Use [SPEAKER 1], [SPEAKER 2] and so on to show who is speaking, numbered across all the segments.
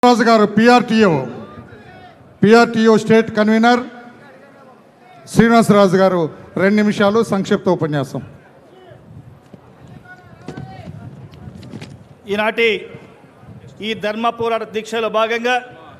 [SPEAKER 1] రాజు గారు PRTO PRTO state convener Srinivasaraju గారు రెండు నిమిషాలు సంక్షిప్త ఉపన్యాసం
[SPEAKER 2] ఈనాటి ఈ ధర్మ పోరాట దీక్షలో భాగంగా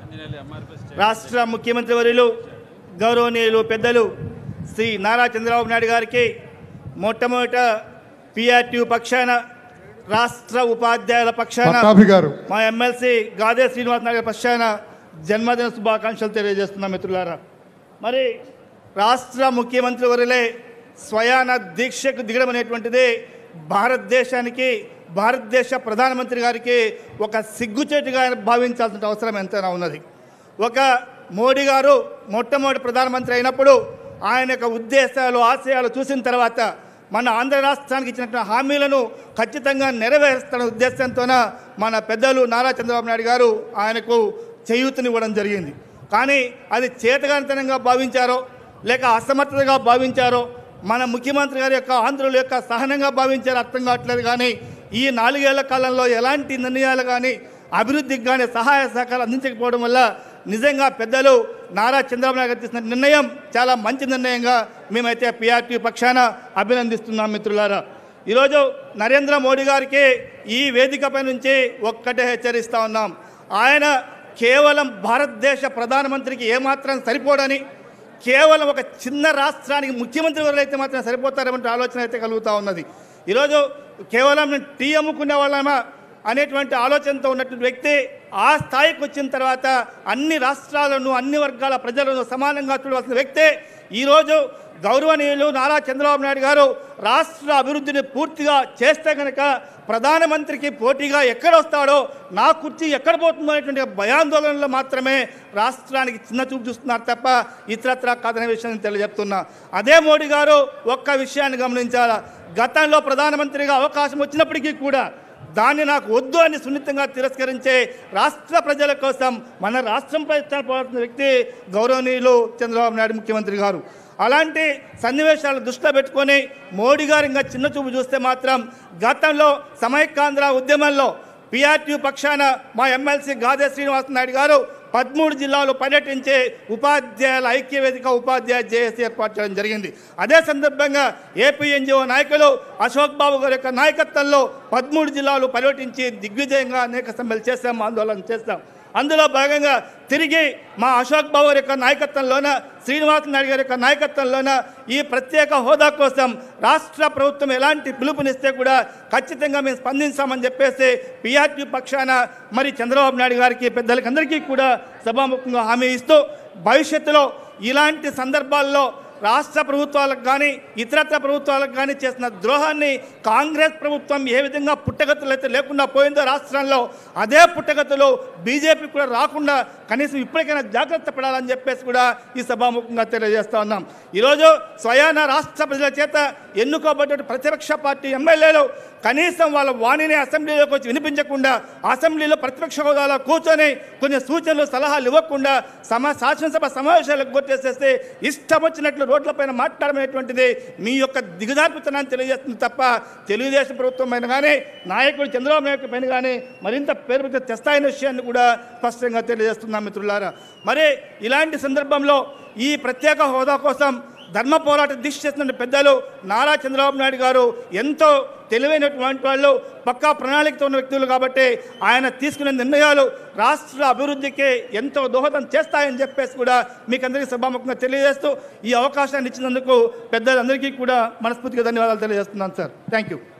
[SPEAKER 2] రాష్ట్ర ముఖ్యమంత్రి వర్యులు గౌరవనీయులు పెద్దలు శ్రీ నారా చంద్రబాబు నాయుడు గారికి మొట్టమొదట పిఆర్టీ పక్షాన రాష్ట్ర ఉపాధ్యాయుల పక్షాన
[SPEAKER 1] పట్టాభి గారు
[SPEAKER 2] మా ఎమ్మెల్సీ గాదే శ్రీనివాస్ నాయుడు పక్షాన జన్మదిన శుభాకాంక్షలు తెలియజేస్తున్నాం మిత్రులారా మరి రాష్ట్ర ముఖ్యమంత్రి వరలే స్వయాన దీక్షకు దిగడం అనేటువంటిది భారతదేశానికి భారతదేశ ప్రధానమంత్రి గారికి ఒక సిగ్గుచేటుగా భావించాల్సిన అవసరం ఎంతైనా ఉన్నది ఒక మోడీ గారు మొట్టమొదటి ప్రధానమంత్రి అయినప్పుడు ఆయన యొక్క ఉద్దేశాలు ఆశయాలు చూసిన తర్వాత మన ఆంధ్ర రాష్ట్రానికి ఇచ్చినటువంటి హామీలను ఖచ్చితంగా నెరవేరుస్తున్న ఉద్దేశంతోన మన పెద్దలు నారా చంద్రబాబు నాయుడు గారు ఆయనకు చేయూతనివ్వడం జరిగింది కానీ అది చేతగానితనంగా భావించారో లేక అసమర్థతగా భావించారో మన ముఖ్యమంత్రి గారి యొక్క ఆంధ్రుల యొక్క సహనంగా భావించారో అర్థం కావట్లేదు కానీ ఈ నాలుగేళ్ల కాలంలో ఎలాంటి నిర్ణయాలు కానీ అభివృద్ధికి కానీ సహాయ సహకారాలు అందించకపోవడం వల్ల నిజంగా పెద్దలు నారా చంద్రబాబు నాయుడు గారు తీసుకున్న నిర్ణయం చాలా మంచి నిర్ణయంగా మేమైతే పిఆర్టీ పక్షాన అభినందిస్తున్నాం మిత్రులారా ఈరోజు నరేంద్ర మోడీ గారికి ఈ వేదికపై నుంచి ఒక్కటే హెచ్చరిస్తా ఉన్నాం ఆయన కేవలం భారతదేశ ప్రధానమంత్రికి ఏమాత్రం సరిపోడని కేవలం ఒక చిన్న రాష్ట్రానికి ముఖ్యమంత్రి ఎవరు అయితే మాత్రం సరిపోతారనే ఆలోచన అయితే కలుగుతూ ఉన్నది ఈరోజు కేవలం నేను టీ అమ్ముకునే వాళ్ళమా అనేటువంటి ఆలోచనతో ఉన్నటువంటి వ్యక్తి ఆ స్థాయికి వచ్చిన తర్వాత అన్ని రాష్ట్రాలను అన్ని వర్గాల ప్రజలను సమానంగా చూడవలసిన వ్యక్తే ఈరోజు గౌరవనీయులు నారా చంద్రబాబు నాయుడు గారు రాష్ట్ర అభివృద్ధిని పూర్తిగా చేస్తే కనుక ప్రధానమంత్రికి పోటీగా ఎక్కడ వస్తాడో నా కుర్చీ ఎక్కడ పోతుందో అనేటువంటి భయాందోళనలో మాత్రమే రాష్ట్రానికి చిన్న చూపు చూస్తున్నారు తప్ప ఇతరత్ర కాదనే విషయాన్ని తెలియజెప్తున్నా అదే మోడీ గారు ఒక్క విషయాన్ని గమనించాలా గతంలో ప్రధానమంత్రిగా అవకాశం వచ్చినప్పటికీ కూడా దాన్ని నాకు వద్దు అని సున్నితంగా తిరస్కరించే రాష్ట్ర ప్రజల కోసం మన రాష్ట్రం ప్రయత్నాలు పోరాడుతున్న వ్యక్తి గౌరవనీయులు చంద్రబాబు నాయుడు ముఖ్యమంత్రి గారు అలాంటి సన్నివేశాలు దృష్టిలో పెట్టుకొని మోడీ గారు ఇంకా చిన్న చూపు చూస్తే మాత్రం గతంలో సమైక్యాంధ్ర ఉద్యమంలో పిఆర్టీ పక్షాన మా ఎమ్మెల్సీ గాదే శ్రీనివాస నాయుడు గారు పదమూడు జిల్లాలు పర్యటించి ఉపాధ్యాయుల ఐక్య వేదిక ఉపాధ్యాయ జేఏసీ ఏర్పాటు చేయడం జరిగింది అదే సందర్భంగా ఏపీ ఎన్జిఓ నాయకులు అశోక్ బాబు గారి యొక్క నాయకత్వంలో పదమూడు జిల్లాలు పర్యటించి దిగ్విజయంగా అనేక సమ్మెలు చేస్తాం ఆందోళన చేస్తాం అందులో భాగంగా తిరిగి మా అశోక్ బాబు గారి యొక్క నాయకత్వంలోన శ్రీనివాస నాయుడు గారి యొక్క నాయకత్వంలోన ఈ ప్రత్యేక హోదా కోసం రాష్ట్ర ప్రభుత్వం ఎలాంటి పిలుపునిస్తే కూడా ఖచ్చితంగా మేము స్పందించామని చెప్పేసి పిఆర్టీ పక్షాన మరి చంద్రబాబు నాయుడు గారికి పెద్దలకి అందరికీ కూడా సభాముఖంగా హామీ ఇస్తూ భవిష్యత్తులో ఇలాంటి సందర్భాల్లో రాష్ట్ర ప్రభుత్వాలకు కానీ ఇతరత్ర ప్రభుత్వాలకు కానీ చేసిన ద్రోహాన్ని కాంగ్రెస్ ప్రభుత్వం ఏ విధంగా పుట్టగతులు అయితే లేకుండా పోయిందో రాష్ట్రంలో అదే పుట్టగతులు బీజేపీ కూడా రాకుండా కనీసం ఇప్పటికైనా జాగ్రత్త పడాలని చెప్పేసి కూడా ఈ సభాముఖంగా తెలియజేస్తా ఉన్నాం ఈరోజు స్వయాన రాష్ట్ర ప్రజల చేత ఎన్నుకోబడ్డ ప్రతిపక్ష పార్టీ ఎమ్మెల్యేలు కనీసం వాళ్ళ వాణిని అసెంబ్లీలోకి వచ్చి వినిపించకుండా అసెంబ్లీలో ప్రతిపక్ష హోదాలో కూర్చొని కొన్ని సూచనలు సలహాలు ఇవ్వకుండా సమ శాసనసభ సమావేశాలకు కొట్టేసేస్తే ఇష్టం వచ్చినట్లు రోడ్లపైన మాట్లాడమనేటువంటిది మీ యొక్క దిగజార్పుతనాన్ని తెలియజేస్తుంది తప్ప తెలుగుదేశం ప్రభుత్వం పైన కానీ నాయకుడు చంద్రబాబు నాయుడు పైన కానీ మరింత పేరు పెద్ద తెస్తాయనే విషయాన్ని కూడా స్పష్టంగా తెలియజేస్తున్నాం మిత్రులారా మరి ఇలాంటి సందర్భంలో ఈ ప్రత్యేక హోదా కోసం ధర్మ పోరాట దీక్ష చేస్తున్న పెద్దలు నారా చంద్రబాబు నాయుడు గారు ఎంతో తెలివైనటువంటి వాళ్ళు పక్కా ప్రణాళికతో ఉన్న వ్యక్తులు కాబట్టి ఆయన తీసుకునే నిర్ణయాలు రాష్ట్ర అభివృద్ధికి ఎంతో దోహదం చేస్తాయని చెప్పేసి కూడా మీకు అందరికీ సభాముఖంగా తెలియజేస్తూ ఈ అవకాశాన్ని ఇచ్చినందుకు పెద్దలందరికీ కూడా మనస్ఫూర్తిగా ధన్యవాదాలు తెలియజేస్తున్నాను సార్ థ్యాంక్ యూ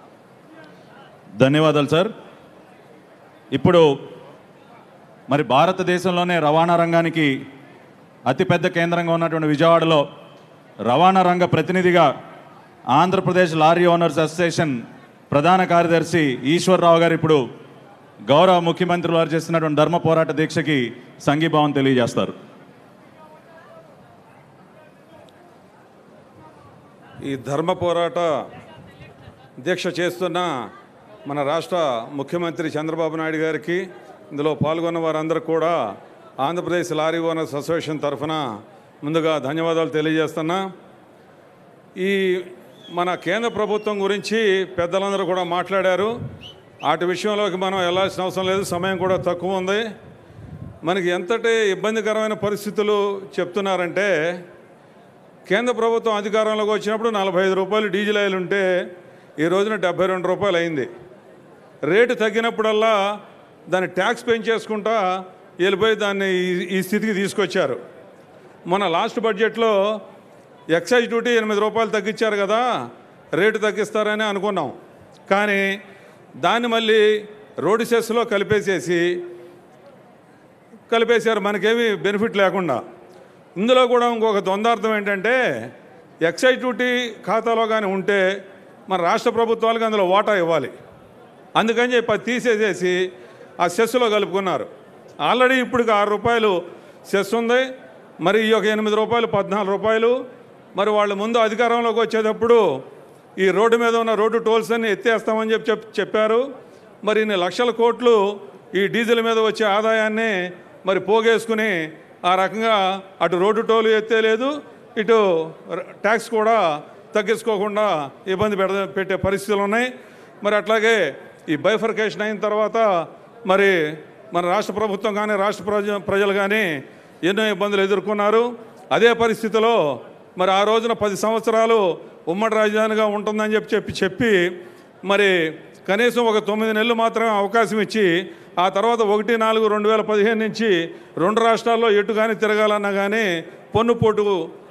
[SPEAKER 3] ధన్యవాదాలు సార్ ఇప్పుడు మరి భారతదేశంలోనే రవాణా రంగానికి అతిపెద్ద కేంద్రంగా ఉన్నటువంటి విజయవాడలో రవాణా రంగ ప్రతినిధిగా ఆంధ్రప్రదేశ్ లారీ ఓనర్స్ అసోసియేషన్ ప్రధాన కార్యదర్శి ఈశ్వర్రావు గారు ఇప్పుడు గౌరవ ముఖ్యమంత్రి వారు చేస్తున్నటువంటి ధర్మ పోరాట దీక్షకి సంఘీభావం తెలియజేస్తారు
[SPEAKER 4] ఈ ధర్మ పోరాట దీక్ష చేస్తున్న మన రాష్ట్ర ముఖ్యమంత్రి చంద్రబాబు నాయుడు గారికి ఇందులో పాల్గొన్న వారందరూ కూడా ఆంధ్రప్రదేశ్ లారీ ఓనర్స్ అసోసియేషన్ తరఫున ముందుగా ధన్యవాదాలు తెలియజేస్తున్నా ఈ మన కేంద్ర ప్రభుత్వం గురించి పెద్దలందరూ కూడా మాట్లాడారు వాటి విషయంలోకి మనం వెళ్ళాల్సిన అవసరం లేదు సమయం కూడా తక్కువ ఉంది మనకి ఎంతటి ఇబ్బందికరమైన పరిస్థితులు చెప్తున్నారంటే కేంద్ర ప్రభుత్వం అధికారంలోకి వచ్చినప్పుడు నలభై ఐదు రూపాయలు డీజిల్ ఆయిల్ ఉంటే ఈ రోజున డెబ్బై రెండు రూపాయలు అయింది రేటు తగ్గినప్పుడల్లా దాన్ని ట్యాక్స్ పెంచేసుకుంటా వెళ్ళిపోయి దాన్ని ఈ- ఈ స్థితికి తీసుకొచ్చారు మన లాస్ట్ బడ్జెట్లో ఎక్సైజ్ డ్యూటీ ఎనిమిది రూపాయలు తగ్గించారు కదా రేటు తగ్గిస్తారని అనుకున్నాం కానీ దాన్ని మళ్ళీ రోడ్డు సెస్లో కలిపేసేసి కలిపేశారు మనకేమీ బెనిఫిట్ లేకుండా ఇందులో కూడా ఇంకొక ద్వందార్థం ఏంటంటే ఎక్సైజ్ డ్యూటీ ఖాతాలో కానీ ఉంటే మన రాష్ట్ర ప్రభుత్వాలకు అందులో వాటా ఇవ్వాలి అందుకని చెప్పి అది తీసేసేసి ఆ సెస్సులో కలుపుకున్నారు ఆల్రెడీ ఇప్పుడు ఆరు రూపాయలు సెస్ ఉంది మరి ఈ యొక్క ఎనిమిది రూపాయలు పద్నాలుగు రూపాయలు మరి వాళ్ళ ముందు అధికారంలోకి వచ్చేటప్పుడు ఈ రోడ్డు మీద ఉన్న రోడ్డు టోల్స్ అన్ని ఎత్తేస్తామని చెప్పి చెప్ చెప్పారు మరి ఇన్ని లక్షల కోట్లు ఈ డీజిల్ మీద వచ్చే ఆదాయాన్ని మరి పోగేసుకుని ఆ రకంగా అటు రోడ్డు టోలు ఎత్తేలేదు ఇటు ర- ట్యాక్స్ కూడా తగ్గించుకోకుండా ఇబ్బంది పెడ పెట్టే పరిస్థితులు ఉన్నాయి మరి అట్లాగే ఈ బైఫర్కేషన్ అయిన తర్వాత మరి మన రాష్ట్ర ప్రభుత్వం కానీ రాష్ట్ర ప్రజ ప్రజలు కానీ ఎన్నో ఇబ్బందులు ఎదుర్కొన్నారు అదే పరిస్థితిలో మరి ఆ రోజున పది సంవత్సరాలు ఉమ్మడి రాజధానిగా ఉంటుందని చెప్పి చెప్పి చెప్పి మరి కనీసం ఒక తొమ్మిది నెలలు మాత్రమే అవకాశం ఇచ్చి ఆ తర్వాత ఒకటి నాలుగు రెండు వేల పదిహేను నుంచి రెండు రాష్ట్రాల్లో ఎటు కానీ తిరగాలన్నా కానీ పన్నుపోటు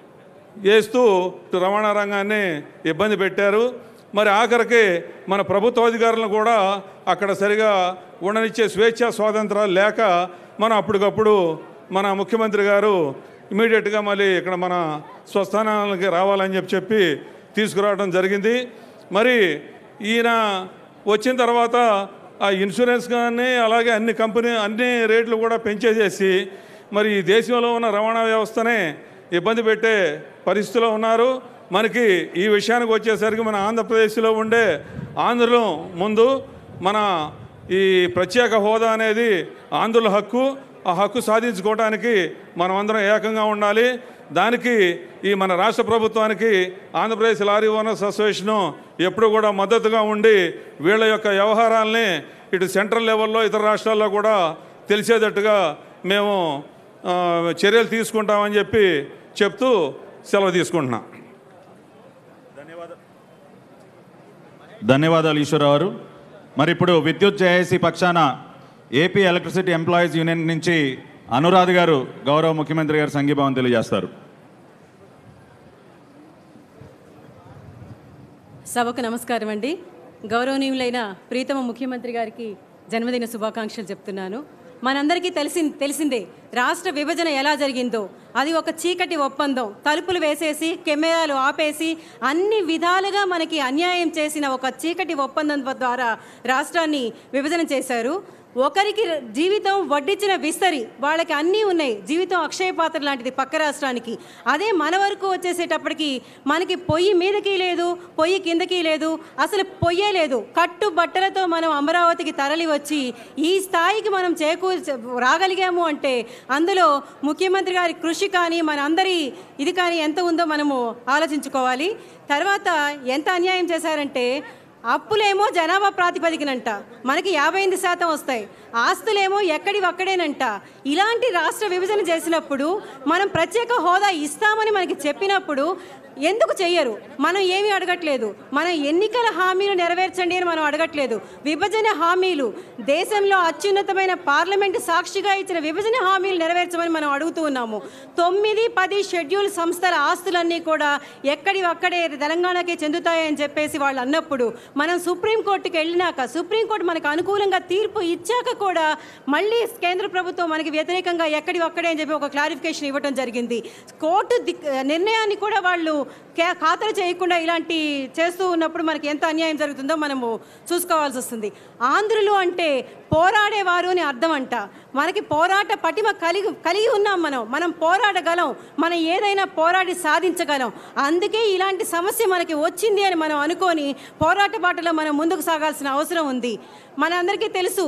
[SPEAKER 4] వేస్తూ ఇటు రవాణా రంగాన్ని ఇబ్బంది పెట్టారు మరి ఆఖరికి మన ప్రభుత్వ అధికారులను కూడా అక్కడ సరిగా ఉండనిచ్చే స్వేచ్ఛ స్వాతంత్రాలు లేక మనం అప్పటికప్పుడు మన ముఖ్యమంత్రి గారు ఇమీడియట్గా మళ్ళీ ఇక్కడ మన స్వస్థానాలకి రావాలని చెప్పి చెప్పి తీసుకురావడం జరిగింది మరి ఈయన వచ్చిన తర్వాత ఆ ఇన్సూరెన్స్ కానీ అలాగే అన్ని కంపెనీ అన్ని రేట్లు కూడా పెంచేసేసి మరి ఈ దేశంలో ఉన్న రవాణా వ్యవస్థనే ఇబ్బంది పెట్టే పరిస్థితిలో ఉన్నారు మనకి ఈ విషయానికి వచ్చేసరికి మన ఆంధ్రప్రదేశ్లో ఉండే ఆంధ్రులు ముందు మన ఈ ప్రత్యేక హోదా అనేది ఆంధ్రుల హక్కు ఆ హక్కు సాధించుకోవడానికి మనం అందరం ఏకంగా ఉండాలి దానికి ఈ మన రాష్ట్ర ప్రభుత్వానికి ఆంధ్రప్రదేశ్ లారీ ఓనర్స్ అసోసియేషను ఎప్పుడు కూడా మద్దతుగా ఉండి వీళ్ళ యొక్క వ్యవహారాల్ని ఇటు సెంట్రల్ లెవెల్లో ఇతర రాష్ట్రాల్లో కూడా తెలిసేటట్టుగా మేము ఆ, చర్యలు తీసుకుంటామని చెప్పి చెప్తూ సెలవు తీసుకుంటున్నాం
[SPEAKER 3] ధన్యవాదాలు ఈశ్వరరావు గారు మరి ఇప్పుడు విద్యుత్ జేఏసీ పక్షాన ఏపీ ఎలక్ట్రిసిటీ ఎంప్లాయీస్ యూనియన్ నుంచి అనురాధ్ గారు గౌరవ ముఖ్యమంత్రి గారు సంఘీభావం తెలియజేస్తారు
[SPEAKER 5] సభకు నమస్కారం అండి గౌరవనీయులైన ప్రీతమ ముఖ్యమంత్రి గారికి జన్మదిన శుభాకాంక్షలు చెప్తున్నాను మనందరికీ తెలిసి తెలిసిందే రాష్ట్ర విభజన ఎలా జరిగిందో అది ఒక చీకటి ఒప్పందం తలుపులు వేసేసి కెమెరాలు ఆపేసి అన్ని విధాలుగా మనకి అన్యాయం చేసిన ఒక చీకటి ఒప్పందం ద్వారా రాష్ట్రాన్ని విభజన చేశారు ఒకరికి జీవితం వడ్డించిన విస్తరి వాళ్ళకి అన్నీ ఉన్నాయి జీవితం అక్షయ పాత్ర లాంటిది పక్క రాష్ట్రానికి అదే మన వరకు వచ్చేసేటప్పటికి మనకి పొయ్యి మీదకి లేదు పొయ్యి కిందకి లేదు అసలు పొయ్యే లేదు కట్టు బట్టలతో మనం అమరావతికి తరలి వచ్చి ఈ స్థాయికి మనం చేకూ రాగలిగాము అంటే అందులో ముఖ్యమంత్రి గారి కృషి కానీ మన అందరి ఇది కానీ ఎంత ఉందో మనము ఆలోచించుకోవాలి తర్వాత ఎంత అన్యాయం చేశారంటే అప్పులేమో జనాభా ప్రాతిపదికనంట మనకి యాభై ఎనిమిది శాతం వస్తాయి ఆస్తులేమో ఎక్కడి ఒక్కడేనంట ఇలాంటి రాష్ట్ర విభజన చేసినప్పుడు మనం ప్రత్యేక హోదా ఇస్తామని మనకి చెప్పినప్పుడు ఎందుకు చెయ్యరు మనం ఏమీ అడగట్లేదు మనం ఎన్నికల హామీలు నెరవేర్చండి అని మనం అడగట్లేదు విభజన హామీలు దేశంలో అత్యున్నతమైన పార్లమెంటు సాక్షిగా ఇచ్చిన విభజన హామీలు నెరవేర్చమని మనం అడుగుతూ ఉన్నాము తొమ్మిది పది షెడ్యూల్ సంస్థల ఆస్తులన్నీ కూడా ఎక్కడి అక్కడే తెలంగాణకే చెందుతాయని చెప్పేసి వాళ్ళు అన్నప్పుడు మనం సుప్రీంకోర్టుకి వెళ్ళినాక సుప్రీంకోర్టు మనకు అనుకూలంగా తీర్పు ఇచ్చాక కూడా మళ్ళీ కేంద్ర ప్రభుత్వం మనకి వ్యతిరేకంగా ఎక్కడి ఒక్కడే అని చెప్పి ఒక క్లారిఫికేషన్ ఇవ్వడం జరిగింది కోర్టు దిక్ నిర్ణయాన్ని కూడా వాళ్ళు కే- ఖాతరు చేయకుండా ఇలాంటి చేస్తూ ఉన్నప్పుడు మనకి ఎంత అన్యాయం జరుగుతుందో మనము చూసుకోవాల్సి వస్తుంది ఆంధ్రులు అంటే పోరాడేవారు అని అర్థం అంట మనకి పోరాట పటిమ కలిగి కలిగి ఉన్నాం మనం మనం పోరాడగలం మనం ఏదైనా పోరాడి సాధించగలం అందుకే ఇలాంటి సమస్య మనకి వచ్చింది అని మనం అనుకొని పోరాట బాటలో మనం ముందుకు సాగాల్సిన అవసరం ఉంది మనందరికీ తెలుసు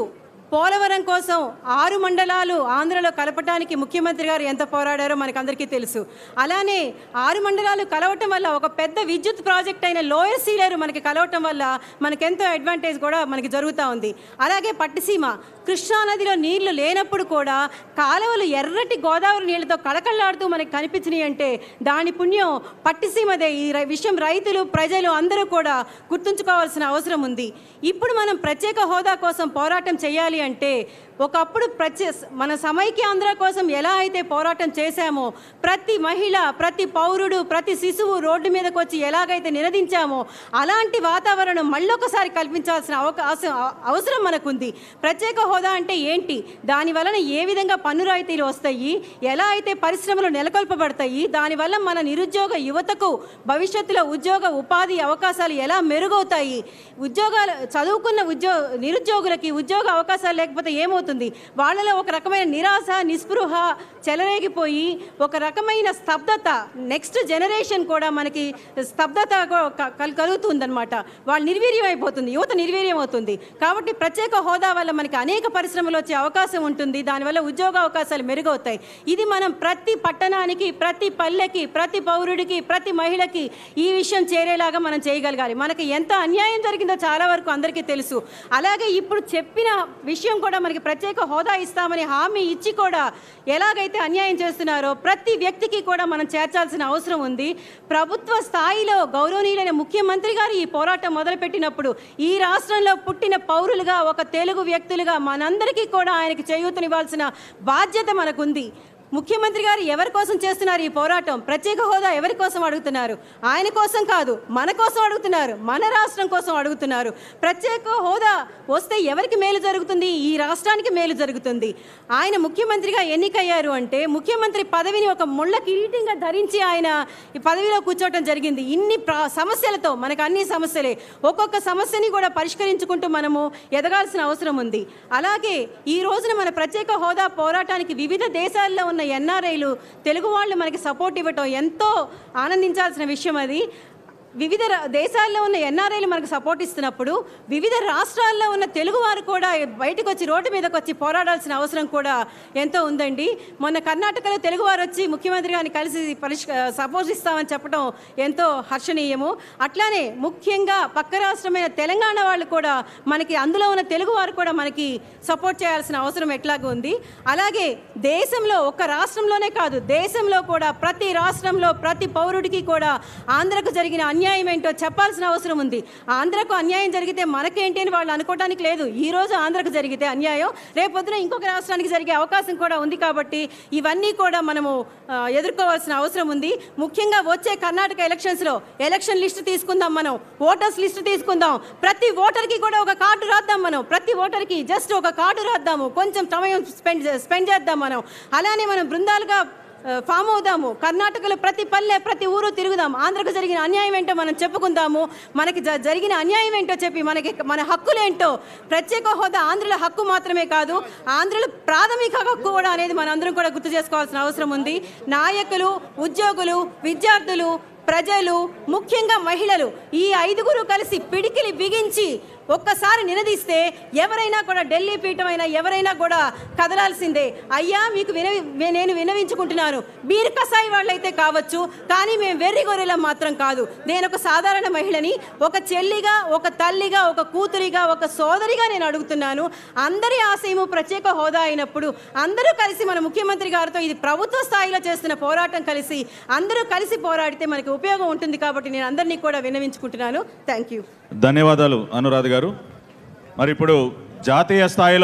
[SPEAKER 5] పోలవరం కోసం ఆరు మండలాలు ఆంధ్రలో కలపటానికి ముఖ్యమంత్రి గారు ఎంత పోరాడారో మనకందరికీ తెలుసు అలానే ఆరు మండలాలు కలవటం వల్ల ఒక పెద్ద విద్యుత్ ప్రాజెక్ట్ అయిన లోయర్ సీలేరు మనకి కలవటం వల్ల మనకెంతో అడ్వాంటేజ్ కూడా మనకి జరుగుతూ ఉంది అలాగే పట్టిసీమ కృష్ణానదిలో నీళ్లు లేనప్పుడు కూడా కాలువలు ఎర్రటి గోదావరి నీళ్లతో కళకళలాడుతూ మనకి కనిపించినాయి అంటే దాని పుణ్యం పట్టిసీమదే ఈ రై- విషయం రైతులు ప్రజలు అందరూ కూడా గుర్తుంచుకోవాల్సిన అవసరం ఉంది ఇప్పుడు మనం ప్రత్యేక హోదా కోసం పోరాటం చేయాలి అంటే ఒకప్పుడు ప్రత్యే మన సమైక్యాంధ్ర కోసం ఎలా అయితే పోరాటం చేశామో ప్రతి మహిళ ప్రతి పౌరుడు ప్రతి శిశువు రోడ్డు మీదకి వచ్చి ఎలాగైతే నినదించామో అలాంటి వాతావరణం మళ్ళొకసారి కల్పించాల్సిన అవకాశం అవసరం మనకుంది ప్రత్యేక హోదా అంటే ఏంటి దాని వలన ఏ విధంగా పన్ను రాయితీలు వస్తాయి ఎలా అయితే పరిశ్రమలు నెలకొల్పబడతాయి దానివల్ల మన నిరుద్యోగ యువతకు భవిష్యత్తులో ఉద్యోగ ఉపాధి అవకాశాలు ఎలా మెరుగవుతాయి ఉద్యోగాలు చదువుకున్న ఉద్యో నిరుద్యోగులకి ఉద్యోగ అవకాశాలు లేకపోతే ఏమవుతుంది వాళ్ళలో ఒక రకమైన నిరాశ నిస్పృహ చెలరేగిపోయి ఒక రకమైన స్తబ్దత నెక్స్ట్ జనరేషన్ కూడా మనకి స్తబ్దత కలుగుతుందన్నమాట వాళ్ళు నిర్వీర్యం అయిపోతుంది యువత నిర్వీర్యం అవుతుంది కాబట్టి ప్రత్యేక హోదా వల్ల మనకి అనేక పరిశ్రమలు వచ్చే అవకాశం ఉంటుంది దానివల్ల ఉద్యోగ అవకాశాలు మెరుగవుతాయి ఇది మనం ప్రతి పట్టణానికి ప్రతి పల్లెకి ప్రతి పౌరుడికి ప్రతి మహిళకి ఈ విషయం చేరేలాగా మనం చేయగలగాలి మనకి ఎంత అన్యాయం జరిగిందో చాలా వరకు అందరికీ తెలుసు అలాగే ఇప్పుడు చెప్పిన విషయం కూడా మనకి ప్రత్యేక హోదా ఇస్తామని హామీ ఇచ్చి కూడా ఎలాగైతే అన్యాయం చేస్తున్నారో ప్రతి వ్యక్తికి కూడా మనం చేర్చాల్సిన అవసరం ఉంది ప్రభుత్వ స్థాయిలో గౌరవనీయులైన ముఖ్యమంత్రి గారు ఈ పోరాటం మొదలుపెట్టినప్పుడు ఈ రాష్ట్రంలో పుట్టిన పౌరులుగా ఒక తెలుగు వ్యక్తులుగా మనందరికీ కూడా ఆయనకి చేయూతనివ్వాల్సిన బాధ్యత మనకుంది ముఖ్యమంత్రి గారు ఎవరి కోసం చేస్తున్నారు ఈ పోరాటం ప్రత్యేక హోదా ఎవరి కోసం అడుగుతున్నారు ఆయన కోసం కాదు మన కోసం అడుగుతున్నారు మన రాష్ట్రం కోసం అడుగుతున్నారు ప్రత్యేక హోదా వస్తే ఎవరికి మేలు జరుగుతుంది ఈ రాష్ట్రానికి మేలు జరుగుతుంది ఆయన ముఖ్యమంత్రిగా ఎన్నికయ్యారు అంటే ముఖ్యమంత్రి పదవిని ఒక ముళ్ళ కిరీటంగా ధరించి ఆయన ఈ పదవిలో కూర్చోవటం జరిగింది ఇన్ని ప్రా- సమస్యలతో మనకు అన్ని సమస్యలే ఒక్కొక్క సమస్యని కూడా పరిష్కరించుకుంటూ మనము ఎదగాల్సిన అవసరం ఉంది అలాగే ఈ రోజున మన ప్రత్యేక హోదా పోరాటానికి వివిధ దేశాల్లో ఉన్న ఎన్ఆర్ఐలు తెలుగు వాళ్ళు మనకి సపోర్ట్ ఇవ్వటం ఎంతో ఆనందించాల్సిన విషయం అది వివిధ రా- దేశాల్లో ఉన్న ఎన్ఆర్ఐలు మనకు సపోర్ట్ ఇస్తున్నప్పుడు వివిధ రాష్ట్రాల్లో ఉన్న తెలుగువారు కూడా బయటకు వచ్చి రోడ్డు మీదకి వచ్చి పోరాడాల్సిన అవసరం కూడా ఎంతో ఉందండి మొన్న కర్ణాటకలో తెలుగువారు వచ్చి ముఖ్యమంత్రి గారిని కలిసి పరిష్ సపోర్ట్ ఇస్తామని చెప్పడం ఎంతో హర్షణీయము అట్లానే ముఖ్యంగా పక్క రాష్ట్రమైన తెలంగాణ వాళ్ళు కూడా మనకి అందులో ఉన్న తెలుగువారు కూడా మనకి సపోర్ట్ చేయాల్సిన అవసరం ఎట్లాగూ ఉంది అలాగే దేశంలో ఒక రాష్ట్రంలోనే కాదు దేశంలో కూడా ప్రతి రాష్ట్రంలో ప్రతి పౌరుడికి కూడా ఆంధ్రకు జరిగిన అన్యాయం ఏంటో చెప్పాల్సిన అవసరం ఉంది ఆంధ్రకు అన్యాయం జరిగితే మనకేంటి అని వాళ్ళు అనుకోవడానికి లేదు ఈ రోజు ఆంధ్రకు జరిగితే అన్యాయం రేపొద్దున ఇంకొక రాష్ట్రానికి జరిగే అవకాశం కూడా ఉంది కాబట్టి ఇవన్నీ కూడా మనము ఆ, ఎదుర్కోవాల్సిన అవసరం ఉంది ముఖ్యంగా వచ్చే కర్ణాటక ఎలక్షన్స్లో ఎలక్షన్ లిస్ట్ తీసుకుందాం మనం ఓటర్స్ లిస్ట్ తీసుకుందాం ప్రతి ఓటర్కి కూడా ఒక కార్డు రాద్దాం మనం ప్రతి ఓటర్కి జస్ట్ ఒక కార్డు రాద్దాము కొంచెం సమయం స్పెండ్ స్పెండ్ చేద్దాం మనం అలానే మనం బృందాలుగా ఆ, ఫామ్ అవుదాము కర్ణాటకలో ప్రతి పల్లె ప్రతి ఊరు తిరుగుదాం ఆంధ్రకు జరిగిన అన్యాయం ఏంటో మనం చెప్పుకుందాము మనకి జ- జరిగిన అన్యాయం ఏంటో చెప్పి మనకి మన హక్కులేంటో ప్రత్యేక హోదా ఆంధ్రుల హక్కు మాత్రమే కాదు ఆంధ్రుల ప్రాథమిక హక్కు కూడా అనేది మనం అందరం కూడా గుర్తు చేసుకోవాల్సిన అవసరం ఉంది నాయకులు ఉద్యోగులు విద్యార్థులు ప్రజలు ముఖ్యంగా మహిళలు ఈ ఐదుగురు కలిసి పిడికిలి బిగించి ఒక్కసారి నినదీస్తే ఎవరైనా కూడా ఢిల్లీ పీఠమైనా ఎవరైనా కూడా కదలాల్సిందే అయ్యా మీకు వినవి వి- నేను వినవించుకుంటున్నాను మీరు కసాయి వాళ్ళైతే కావచ్చు కానీ మేము వెర్రి గొర్రెల మాత్రం కాదు నేను ఒక సాధారణ మహిళని ఒక చెల్లిగా ఒక తల్లిగా ఒక కూతురిగా ఒక సోదరిగా నేను అడుగుతున్నాను అందరి ఆశయము ప్రత్యేక హోదా అయినప్పుడు అందరూ కలిసి మన ముఖ్యమంత్రి గారితో ఇది ప్రభుత్వ స్థాయిలో చేస్తున్న పోరాటం కలిసి అందరూ కలిసి పోరాడితే మనకి ఉపయోగం ఉంటుంది కాబట్టి నేను అందరినీ కూడా విన్నవించుకుంటున్నాను థ్యాంక్ యూ
[SPEAKER 3] ధన్యవాదాలు అనురాధ గారు మరి ఇప్పుడు జాతీయ స్థాయిలో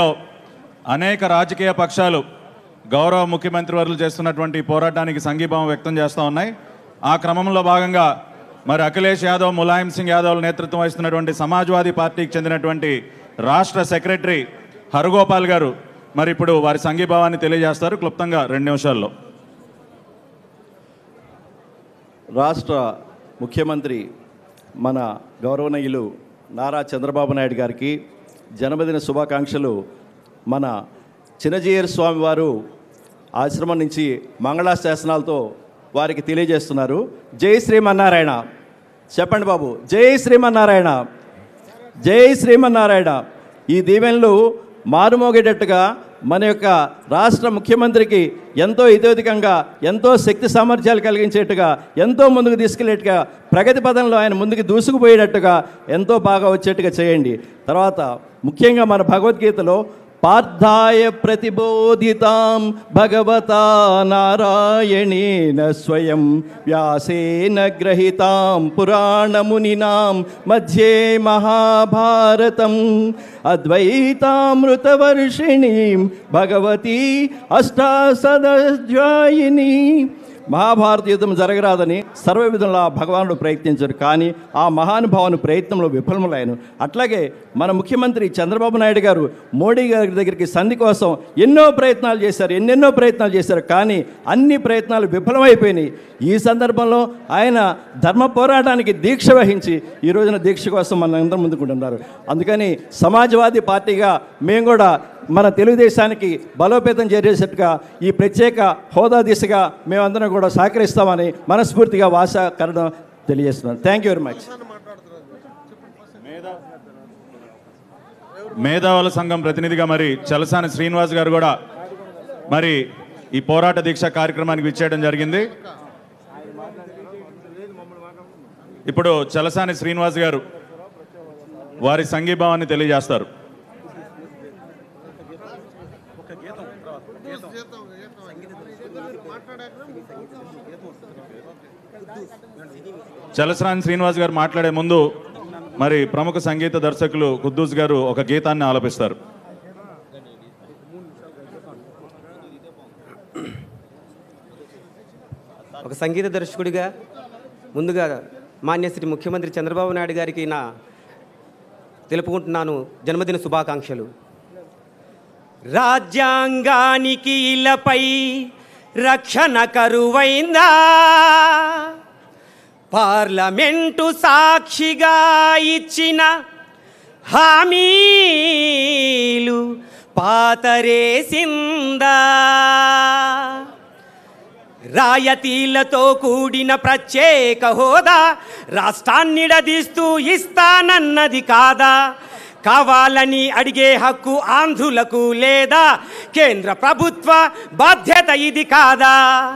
[SPEAKER 3] అనేక రాజకీయ పక్షాలు గౌరవ ముఖ్యమంత్రి వర్యులు చేస్తున్నటువంటి పోరాటానికి సంఘీభావం వ్యక్తం చేస్తూ ఉన్నాయి ఆ క్రమంలో భాగంగా మరి అఖిలేష్ యాదవ్ ములాయం సింగ్ యాదవ్ నేతృత్వం వహిస్తున్నటువంటి సమాజ్వాదీ పార్టీకి చెందినటువంటి రాష్ట్ర సెక్రటరీ హరగోపాల్ గారు మరి ఇప్పుడు వారి సంఘీభావాన్ని తెలియజేస్తారు క్లుప్తంగా రెండు నిమిషాల్లో
[SPEAKER 6] రాష్ట్ర ముఖ్యమంత్రి మన గౌరవనీయులు నారా చంద్రబాబు నాయుడు గారికి జన్మదిన శుభాకాంక్షలు మన చిన్నజీయర్ స్వామి వారు ఆశ్రమం నుంచి మంగళాశాసనాలతో వారికి తెలియజేస్తున్నారు జై శ్రీమన్నారాయణ చెప్పండి బాబు జై శ్రీమన్నారాయణ జై శ్రీమన్నారాయణ ఈ దీవెనలు మారుమోగేటట్టుగా మన యొక్క రాష్ట్ర ముఖ్యమంత్రికి ఎంతో ఇతోధికంగా ఎంతో శక్తి సామర్థ్యాలు కలిగించేట్టుగా ఎంతో ముందుకు తీసుకెళ్లేట్టుగా ప్రగతి పదంలో ఆయన ముందుకు దూసుకుపోయేటట్టుగా ఎంతో బాగా వచ్చేట్టుగా చేయండి తర్వాత ముఖ్యంగా మన భగవద్గీతలో పార్థాయ ప్రతిబోధితాం భగవతా నారాయణేన స్వయం వ్యాసేన గ్రహితాం పురాణమునినాం మధ్యే మహాభారతం అద్వైతామృతవర్షిణీం భగవతి అష్టాసద్ధ్యాయిని మహాభారత యుద్ధం జరగరాదని సర్వ విధంలో ఆ భగవానుడు ప్రయత్నించారు కానీ ఆ మహానుభావుని ప్రయత్నంలో విఫలములైన అట్లాగే మన ముఖ్యమంత్రి చంద్రబాబు నాయుడు గారు మోడీ గారి దగ్గరికి సంధి కోసం ఎన్నో ప్రయత్నాలు చేశారు ఎన్నెన్నో ప్రయత్నాలు చేశారు కానీ అన్ని ప్రయత్నాలు విఫలమైపోయినాయి ఈ సందర్భంలో ఆయన ధర్మ పోరాటానికి దీక్ష వహించి ఈ రోజున దీక్ష కోసం మన అందరం ముందుకుంటున్నారు అందుకని సమాజ్వాదీ పార్టీగా మేము కూడా మన తెలుగుదేశానికి బలోపేతం చేసేటట్టుగా ఈ ప్రత్యేక హోదా దిశగా మేమందరం కూడా సహకరిస్తామని మనస్ఫూర్తిగా వాసాకరణ తెలియజేస్తున్నాను థ్యాంక్ యూ వెరీ మచ్
[SPEAKER 3] మేధావుల సంఘం ప్రతినిధిగా మరి చలసాని శ్రీనివాస్ గారు కూడా మరి ఈ పోరాట దీక్ష కార్యక్రమానికి విచ్చేయడం జరిగింది ఇప్పుడు చలసాని శ్రీనివాస్ గారు వారి సంఘీభావాన్ని తెలియజేస్తారు చలసాని శ్రీనివాస్ గారు మాట్లాడే ముందు మరి ప్రముఖ సంగీత దర్శకులు కుద్దూస్ గారు ఒక గీతాన్ని ఆలపిస్తారు
[SPEAKER 7] ఒక సంగీత దర్శకుడిగా ముందుగా మాన్య శ్రీ ముఖ్యమంత్రి చంద్రబాబు నాయుడు గారికి నా తెలుపుకుంటున్నాను జన్మదిన శుభాకాంక్షలు రాజ్యాంగానికి ఇలపై రక్షణ కరువైందా పార్లమెంటు సాక్షిగా ఇచ్చిన హామీలు పాతరేసిందా రాయతీలతో కూడిన ప్రత్యేక హోదా రాష్ట్రాన్నిడదీస్తూ ఇస్తానన్నది కాదా కావాలని అడిగే హక్కు ఆంధ్రులకు లేదా కేంద్ర ప్రభుత్వ బాధ్యత ఇది కాదా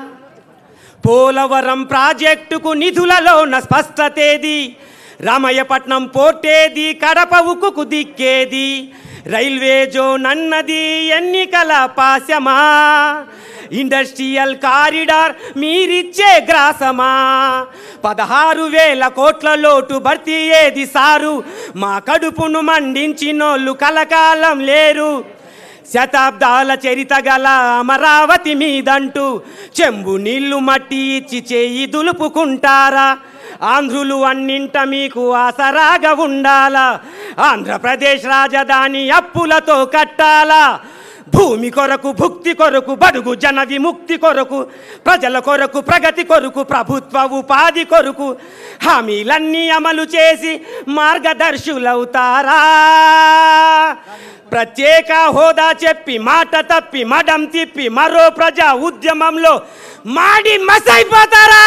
[SPEAKER 7] పోలవరం ప్రాజెక్టుకు నిధులలోన స్పష్టతేది రామయ్యపట్నం పోర్టేది కడప ఉక్కుకు దిక్కేది రైల్వే జోన్ అన్నది ఎన్నికల పాశమా ఇండస్ట్రియల్ కారిడార్ మీరిచ్చే గ్రాసమా పదహారు వేల కోట్ల లోటు భర్తీ ఏది సారు మా కడుపును మండించినోళ్ళు కలకాలం లేరు శతాబ్దాల చరిత గల అమరావతి మీదంటూ చెంబు నీళ్లు మట్టి ఇచ్చి చేయి దులుపుకుంటారా ఆంధ్రులు అన్నింట మీకు ఆసరాగా ఉండాలా ఆంధ్రప్రదేశ్ రాజధాని అప్పులతో కట్టాలా భూమి కొరకు భుక్తి కొరకు బడుగు జన విముక్తి కొరకు ప్రజల కొరకు ప్రగతి కొరకు ప్రభుత్వ ఉపాధి కొరకు హామీలన్నీ అమలు చేసి మార్గదర్శులవుతారా ప్రత్యేక హోదా చెప్పి మాట తప్పి మడం తిప్పి మరో ప్రజా ఉద్యమంలో మాడి మసైపోతారా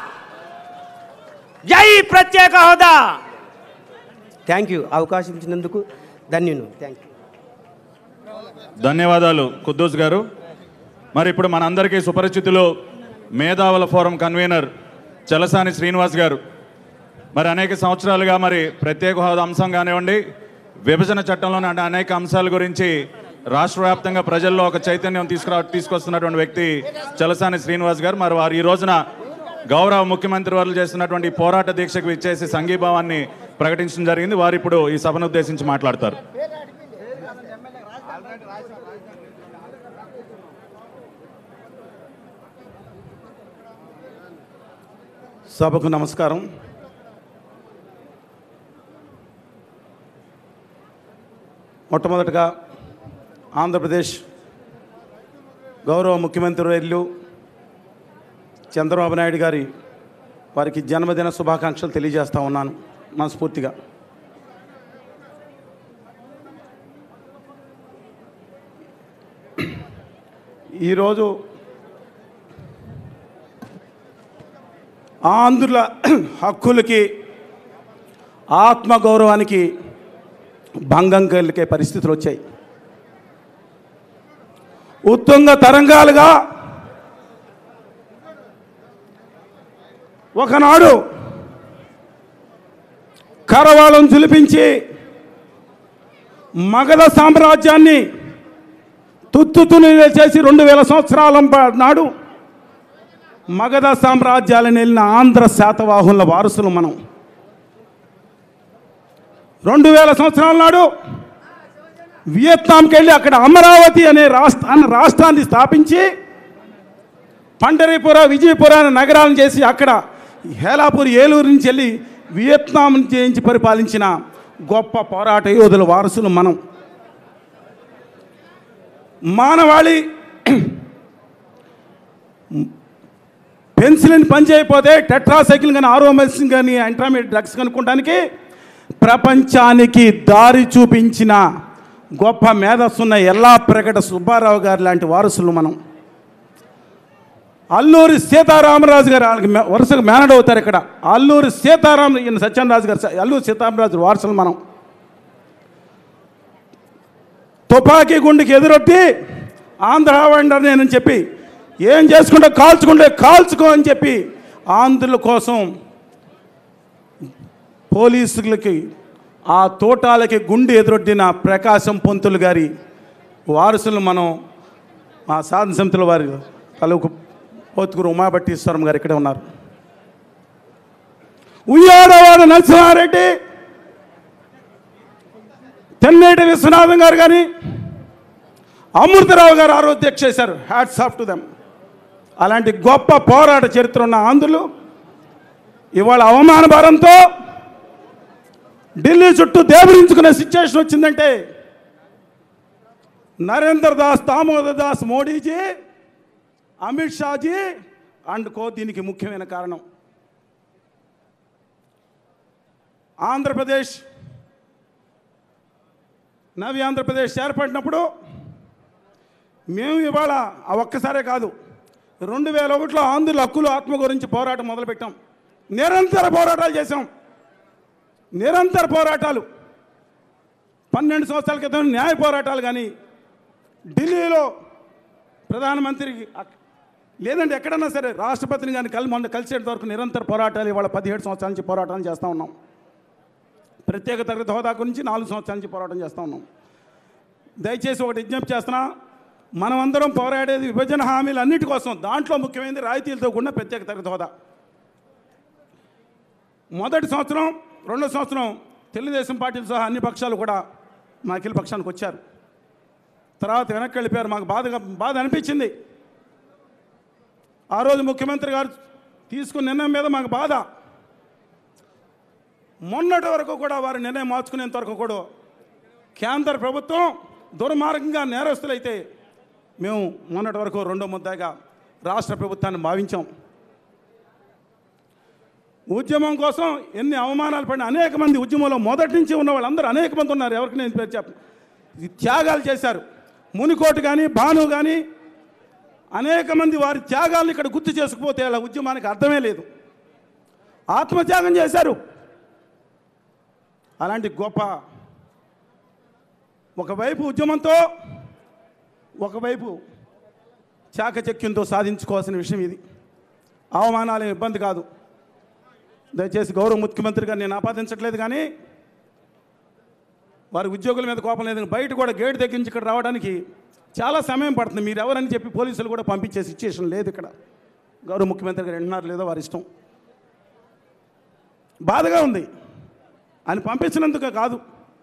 [SPEAKER 7] జై ప్రత్యేక హోదా థ్యాంక్ యూ అవకాశం ఇచ్చినందుకు ధన్యును థ్యాంక్ యూ
[SPEAKER 3] ధన్యవాదాలు కుద్దూస్ గారు మరి ఇప్పుడు మనందరికీ సుపరిచితులు మేధావుల ఫోరం కన్వీనర్ చలసాని శ్రీనివాస్ గారు మరి అనేక సంవత్సరాలుగా మరి ప్రత్యేక హోదా అంశం కానివ్వండి విభజన చట్టంలోని అనే- అనేక అంశాల గురించి రాష్ట్ర వ్యాప్తంగా ప్రజల్లో ఒక చైతన్యం తీసుకురా తీసుకొస్తున్నటువంటి వ్యక్తి చలసాని శ్రీనివాస్ గారు మరి వారు ఈ రోజున గౌరవ ముఖ్యమంత్రి వారు చేస్తున్నటువంటి ఈ పోరాట దీక్షకు ఇచ్చేసి సంఘీభావాన్ని ప్రకటించడం జరిగింది వారు ఇప్పుడు ఈ సభను ఉద్దేశించి మాట్లాడతారు
[SPEAKER 8] సభకు నమస్కారం మొట్టమొదటగా ఆంధ్రప్రదేశ్ గౌరవ ముఖ్యమంత్రి వర్యులు చంద్రబాబు నాయుడు గారి వారికి జన్మదిన శుభాకాంక్షలు తెలియజేస్తా ఉన్నాను మనస్ఫూర్తిగా ఈరోజు ఆంధ్రుల హక్కులకి ఆత్మగౌరవానికి భంగం కలిగే పరిస్థితులు వచ్చాయి ఉత్తుంగ తరంగాలుగా ఒకనాడు కరవాలం చులిపించి మగధ సామ్రాజ్యాన్ని తుత్తుతుని చేసి రెండు వేల సంవత్సరాల ప- నాడు మగధ సామ్రాజ్యాలను వెళ్ళిన ఆంధ్ర శాతవాహనుల వారసులు మనం రెండు వేల సంవత్సరాల నాడు వియత్నాంకి వెళ్ళి అక్కడ అమరావతి అనే రాష్ట్ర రాష్ట్రాన్ని స్థాపించి పండరీపుర విజయపుర అనే నగరాలను చేసి అక్కడ హేలాపూర్ ఏలూరు నుంచి వెళ్ళి వియత్నాం చేయించి పరిపాలించిన గొప్ప పోరాట యోధుల వారసులు మనం మానవాళి పెన్సిలిన్ పనిచేయకపోతే టెట్రాసైకిల్ కానీ ఆరో మెడిసిన్ కానీ ఇంటర్మీడియట్ డ్రగ్స్ కనుక్కోవడానికి ప్రపంచానికి దారి చూపించిన గొప్ప మేధస్సున్న ఎల్లా ప్రకట సుబ్బారావు గారు లాంటి వారసులు మనం అల్లూరి సీతారామరాజు గారు వాళ్ళకి మే- వరుసగా మేనడ్ అవుతారు ఇక్కడ అల్లూరి సీతారామ ఈయన సత్యనరాజు గారు స- అల్లూరి సీతారామరాజు వారసులు మనం తుపాకీ గుండెకి ఎదురొట్టి ఆంధ్ర వండర్ నేనని చెప్పి ఏం చేసుకుంటే కాల్చుకుంటే కాల్చుకో అని చెప్పి ఆంధ్రుల కోసం పోలీసులకి ఆ తోటాలకి గుండె ఎదురొడ్డిన ప్రకాశం పొంతులు గారి వారసులు మనం మా సాధన సమితుల వారి తలుకు పోతుగురు ఉమాభట్టీశ్వరం గారు ఇక్కడే ఉన్నారు ఉయ్యాడవాడ నరసింహారెడ్డి తెన్నేటి విశ్వనాథం గారు కానీ అమృతరావు గారు ఆరోధ్యక్ష చేశారు హ్యాట్స్ ఆఫ్ టు దెమ్ అలాంటి గొప్ప పోరాట చరిత్ర ఉన్న ఆంధ్రులు ఇవాళ అవమాన భారంతో ఢిల్లీ చుట్టూ దేవరించుకునే సిచ్యువేషన్ వచ్చిందంటే నరేందర్ దాస్ దామోదర్ దాస్ మోడీజీ అమిత్ షాజీ అండ్ కో దీనికి ముఖ్యమైన కారణం ఆంధ్రప్రదేశ్ నవి ఆంధ్రప్రదేశ్ ఏర్పడినప్పుడు మేము ఇవాళ ఆ ఒక్కసారే కాదు రెండు వేల ఒకటిలో ఆంధ్రుల హక్కులు ఆత్మ గురించి పోరాటం మొదలుపెట్టాం నిరంతర పోరాటాలు చేశాం నిరంతర పోరాటాలు పన్నెండు సంవత్సరాల క్రితం న్యాయ పోరాటాలు కానీ ఢిల్లీలో ప్రధానమంత్రికి అక్- లేదంటే ఎక్కడన్నా సరే రాష్ట్రపతిని కానీ కలి మొన్న కలిసేంత వరకు నిరంతర పోరాటాలు ఇవాళ పదిహేడు సంవత్సరాల నుంచి పోరాటం చేస్తూ ఉన్నాం ప్రత్యేక తరగతి హోదా గురించి నాలుగు సంవత్సరాల నుంచి పోరాటం చేస్తూ ఉన్నాం దయచేసి ఒకటి విజ్ఞప్తి చేస్తున్నా మనమందరం పోరాడేది విభజన హామీలు అన్నిటి కోసం దాంట్లో ముఖ్యమైనది రాయితీలతో కూడిన ప్రత్యేక తరగతి హోదా మొదటి సంవత్సరం రెండో సంవత్సరం తెలుగుదేశం పార్టీలు సహా అన్ని పక్షాలు కూడా మా అఖిల పక్షానికి వచ్చారు తర్వాత వెనక్కి వెళ్ళిపోయారు మాకు బాధగా బాధ అనిపించింది ఆ రోజు ముఖ్యమంత్రి గారు తీసుకున్న నిర్ణయం మీద మాకు బాధ మొన్నటి వరకు కూడా వారి నిర్ణయం మార్చుకునేంత వరకు కూడా కేంద్ర ప్రభుత్వం దుర్మార్గంగా నేరస్తులైతే మేము మొన్నటి వరకు రెండో ముద్దాగా రాష్ట్ర ప్రభుత్వాన్ని భావించాం ఉద్యమం కోసం ఎన్ని అవమానాలు పడిన అనేక మంది ఉద్యమంలో మొదటి నుంచి ఉన్న వాళ్ళందరూ అనేక మంది ఉన్నారు ఎవరికి నేను పేరు చెప్ప ఈ త్యాగాలు చేశారు మునికోటు కానీ భాను కానీ అనేక మంది వారి త్యాగాలను ఇక్కడ గుర్తు చేసుకుపోతే అలా ఉద్యమానికి అర్థమే లేదు ఆత్మత్యాగం చేశారు అలాంటి గొప్ప ఒకవైపు ఉద్యమంతో ఒకవైపు చాకచక్యంతో సాధించుకోవాల్సిన విషయం ఇది అవమానాలు ఇబ్బంది కాదు దయచేసి గౌరవ ముఖ్యమంత్రిగా నేను ఆపాదించట్లేదు కానీ వారి ఉద్యోగుల మీద కోపం లేదు బయట కూడా గేట్ దగ్గర నుంచి ఇక్కడ రావడానికి చాలా సమయం పడుతుంది మీరు ఎవరని చెప్పి పోలీసులు కూడా పంపించే సిచ్యుయేషన్ లేదు ఇక్కడ గౌరవ ముఖ్యమంత్రి గారు వింటున్నారు లేదో వారి ఇష్టం బాధగా ఉంది ఆయన పంపించినందుకు కాదు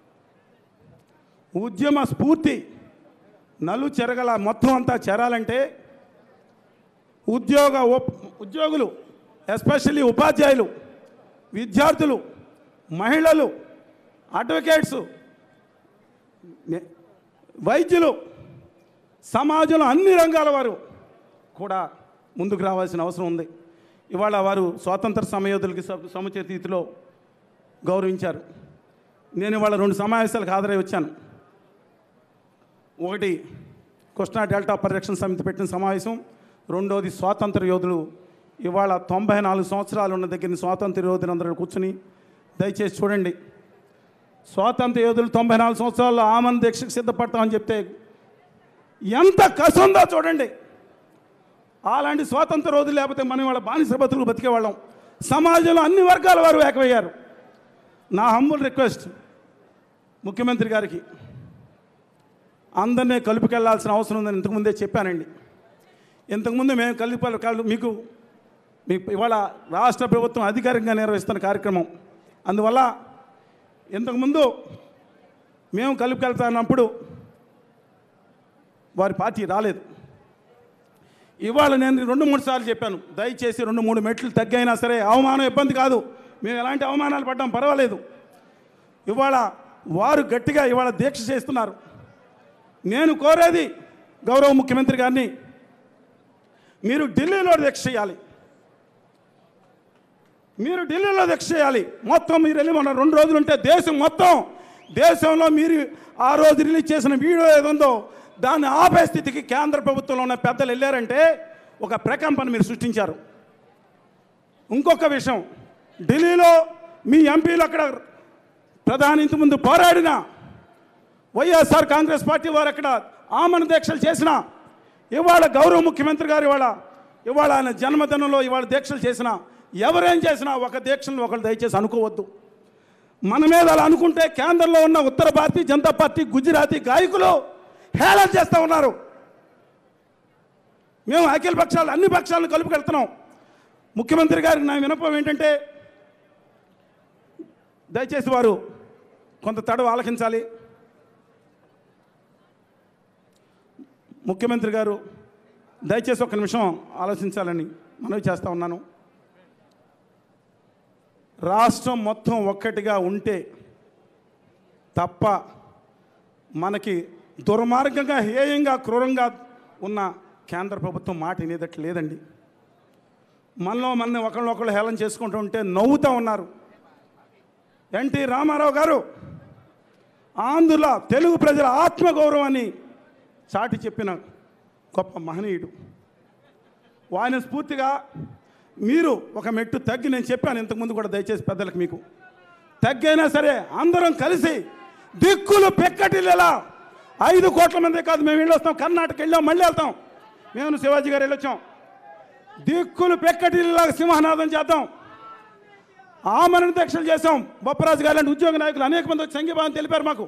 [SPEAKER 8] ఉద్యమ స్ఫూర్తి నలు చెరగల మొత్తం అంతా చేరాలంటే ఉద్యోగ ఉప్- ఉద్యోగులు ఎస్పెషల్లీ ఉపాధ్యాయులు విద్యార్థులు మహిళలు అడ్వకేట్స్ నే- వైద్యులు సమాజంలో అన్ని రంగాల వారు కూడా ముందుకు రావాల్సిన అవసరం ఉంది ఇవాళ వారు స్వాతంత్ర సమయోధులకి స- సముచిత రీతిలో గౌరవించారు నేను ఇవాళ రెండు సమావేశాలకు హాజరై వచ్చాను ఒకటి కృష్ణా డెల్టా పరిరక్షణ సమితి పెట్టిన సమావేశం రెండోది స్వాతంత్ర యోధులు ఇవాళ తొంభై నాలుగు సంవత్సరాలు ఉన్న దగ్గర స్వాతంత్ర యోధులందరూ కూర్చుని దయచేసి చూడండి స్వాతంత్ర యోధులు తొంభై నాలుగు సంవత్సరాల్లో ఆమన్ దీక్షకు సిద్ధపడతామని చెప్తే ఎంత కసుందో చూడండి అలాంటి స్వాతంత్ర రోజులు లేకపోతే మనం వాళ్ళ బానిస బతులు బతికేవాళ్ళం సమాజంలో అన్ని వర్గాల వారు ఏకమయ్యారు నా హంబుల్ రిక్వెస్ట్ ముఖ్యమంత్రి గారికి అందరినీ కలుపుకెళ్లాల్సిన అవసరం ఉందని ఇంతకుముందే చెప్పానండి ఇంతకుముందు మేము కలిపి కలు- మీకు మీకు ఇవాళ రాష్ట్ర ప్రభుత్వం అధికారికంగా నిర్వహిస్తున్న కార్యక్రమం అందువల్ల ఇంతకుముందు మేము కలుపుకెళ్తానప్పుడు వారి పార్టీ రాలేదు ఇవాళ నేను రెండు మూడు సార్లు చెప్పాను దయచేసి రెండు మూడు మెట్లు తగ్గైనా సరే అవమానం ఇబ్బంది కాదు మేము ఎలాంటి అవమానాలు పడ్డాం పర్వాలేదు ఇవాళ వారు గట్టిగా ఇవాళ దీక్ష చేస్తున్నారు నేను కోరేది గౌరవ ముఖ్యమంత్రి గారిని మీరు ఢిల్లీలో దీక్ష చేయాలి మీరు ఢిల్లీలో దీక్ష చేయాలి మొత్తం మీరు వెళ్ళి మన రెండు రోజులు ఉంటే దేశం మొత్తం దేశంలో మీరు ఆ రోజు రిలీజ్ చేసిన వీడియో ఏదో ఉందో దాన్ని ఆపే స్థితికి కేంద్ర ప్రభుత్వంలో ఉన్న పెద్దలు వెళ్ళారంటే ఒక ప్రకంపన మీరు సృష్టించారు ఇంకొక విషయం ఢిల్లీలో మీ ఎంపీలు అక్కడ ప్రధాని ఇంత ముందు పోరాడిన వైఎస్ఆర్ కాంగ్రెస్ పార్టీ వారు అక్కడ ఆమన దీక్షలు చేసిన ఇవాళ గౌరవ ముఖ్యమంత్రి గారు ఇవాళ ఇవాళ ఆయన జన్మదినంలో ఇవాళ దీక్షలు చేసిన ఎవరేం చేసినా ఒక దీక్షను ఒకళ్ళు దయచేసి అనుకోవద్దు మన మీద అలా అనుకుంటే కేంద్రంలో ఉన్న ఉత్తర భారతీయ జనతా పార్టీ గుజరాతీ గాయకులు హేళన చేస్తూ ఉన్నారు మేము అఖిల పక్షాలు అన్ని పక్షాలను కలుపుకెళ్తున్నాం ముఖ్యమంత్రి గారికి నా వినపం ఏంటంటే దయచేసి వారు కొంత తడవ ఆలకించాలి ముఖ్యమంత్రి గారు దయచేసి ఒక నిమిషం ఆలోచించాలని మనవి చేస్తూ ఉన్నాను రాష్ట్రం మొత్తం ఒక్కటిగా ఉంటే తప్ప మనకి దుర్మార్గంగా హేయంగా క్రూరంగా ఉన్న కేంద్ర ప్రభుత్వం మాట వినేదట్లు లేదండి మనలో మన ఒకళ్ళొకళ్ళు హేళన చేసుకుంటూ ఉంటే నవ్వుతూ ఉన్నారు ఎన్టీ రామారావు గారు ఆంధ్రుల తెలుగు ప్రజల ఆత్మగౌరవాన్ని చాటి చెప్పిన గొప్ప మహనీయుడు ఆయన స్ఫూర్తిగా మీరు ఒక మెట్టు తగ్గి నేను చెప్పాను ఇంతకుముందు కూడా దయచేసి పెద్దలకు మీకు తగ్గైనా సరే అందరం కలిసి దిక్కులు పెక్కటిల్లేలా ఐదు కోట్ల మంది కాదు మేము వెళ్ళి వస్తాం కర్ణాటక వెళ్ళాం మళ్ళీ వెళ్తాం మేము శివాజీ గారు వెళ్ళొచ్చాం దిక్కులు పెక్కటిల్లేలాగా సింహనాదం చేద్దాం ఆమరణ దీక్షలు చేశాం బొప్పరాజు గారు లాంటి ఉద్యోగ నాయకులు అనేక మంది వచ్చి సంఘీభావం తెలిపారు మాకు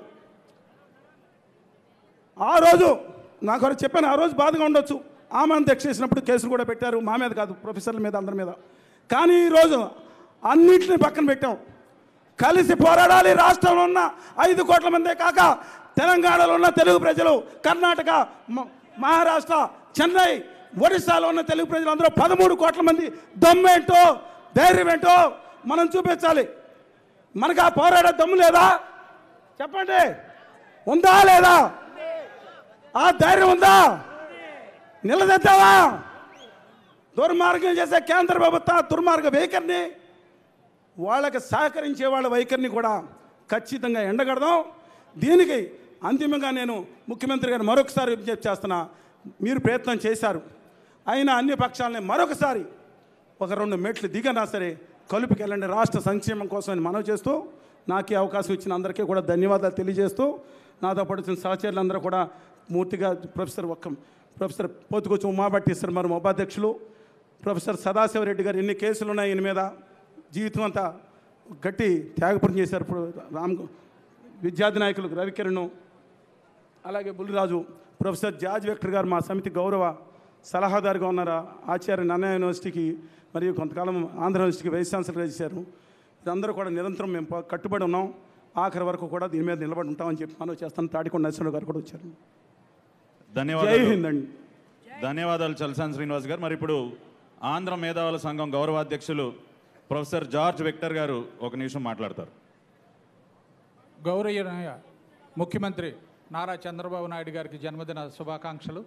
[SPEAKER 8] ఆ రోజు నాకు ఒకరు చెప్పాను ఆ రోజు బాధగా ఉండొచ్చు ఆమరణ దీక్ష చేసినప్పుడు కేసులు కూడా పెట్టారు మా మీద కాదు ప్రొఫెసర్ల మీద అందరి మీద కానీ ఈరోజు అన్నింటిని పక్కన పెట్టాం కలిసి పోరాడాలి రాష్ట్రంలో ఉన్న ఐదు కోట్ల మందే కాక తెలంగాణలో ఉన్న తెలుగు ప్రజలు కర్ణాటక మ- మహారాష్ట్ర చెన్నై ఒడిశాలో ఉన్న తెలుగు ప్రజలు అందరూ పదమూడు కోట్ల మంది దమ్మేంటో ధైర్యం ఏంటో మనం చూపించాలి మనకు ఆ పోరాడే దమ్ము లేదా చెప్పండి ఉందా లేదా ఆ ధైర్యం ఉందా నిలదెద్దావా దుర్మార్గం చేసే కేంద్ర ప్రభుత్వ దుర్మార్గ వైఖరిని వాళ్ళకి సహకరించే వాళ్ళ వైఖరిని కూడా ఖచ్చితంగా ఎండగడదాం దీనికి అంతిమంగా నేను ముఖ్యమంత్రి గారిని మరొకసారి విజ్ఞప్తి చేస్తున్నా మీరు ప్రయత్నం చేశారు అయినా అన్ని పక్షాలని మరొకసారి ఒక రెండు మెట్లు దిగనా సరే కలుపుకెళ్ళండి రాష్ట్ర సంక్షేమం కోసం అని మనవి చేస్తూ నాకు ఈ అవకాశం ఇచ్చిన అందరికీ కూడా ధన్యవాదాలు తెలియజేస్తూ నాతో పాటు వచ్చిన సహచరులందరూ కూడా మూర్తిగా ప్రొఫెసర్ ఒక్క ప్రొఫెసర్ పోతుకొచ్చి ఉమాభట్టీశ్వర్ మరి ఉపాధ్యక్షులు ప్రొఫెసర్ సదాశివరెడ్డి గారు ఎన్ని కేసులు ఉన్నాయి ఈయన మీద జీవితం అంతా గట్టి త్యాగపురం చేశారు ఇప్పుడు రామ్ విద్యార్థి నాయకులు రవికిరణ్ అలాగే బుల్లిరాజు ప్రొఫెసర్ జార్జ్ వెక్టర్ గారు మా సమితి గౌరవ సలహాదారుగా ఉన్నారు ఆచార్య నన్న యూనివర్సిటీకి మరియు కొంతకాలం ఆంధ్ర యూనివర్సిటీకి వైస్ ఛాన్సలర్గా చేశారు ఇదందరూ కూడా నిరంతరం మేము ప- కట్టుబడి ఉన్నాం ఆఖరి వరకు కూడా దీని మీద నిలబడి ఉంటామని చెప్పి మనం చేస్తాను తాడికొండ నరసింహరావు గారు కూడా వచ్చారు జై
[SPEAKER 3] ధన్యవాదాలు
[SPEAKER 8] హింద్ అండి
[SPEAKER 3] ధన్యవాదాలు చలసాని శ్రీనివాస్ గారు మరి ఇప్పుడు ఆంధ్ర మేధావుల సంఘం గౌరవాధ్యక్షులు ప్రొఫెసర్ జార్జ్ వెక్టర్ గారు ఒక నిమిషం మాట్లాడతారు
[SPEAKER 9] గౌరవనీయ ముఖ్యమంత్రి నారా చంద్రబాబు నాయుడు గారికి జన్మదిన శుభాకాంక్షలు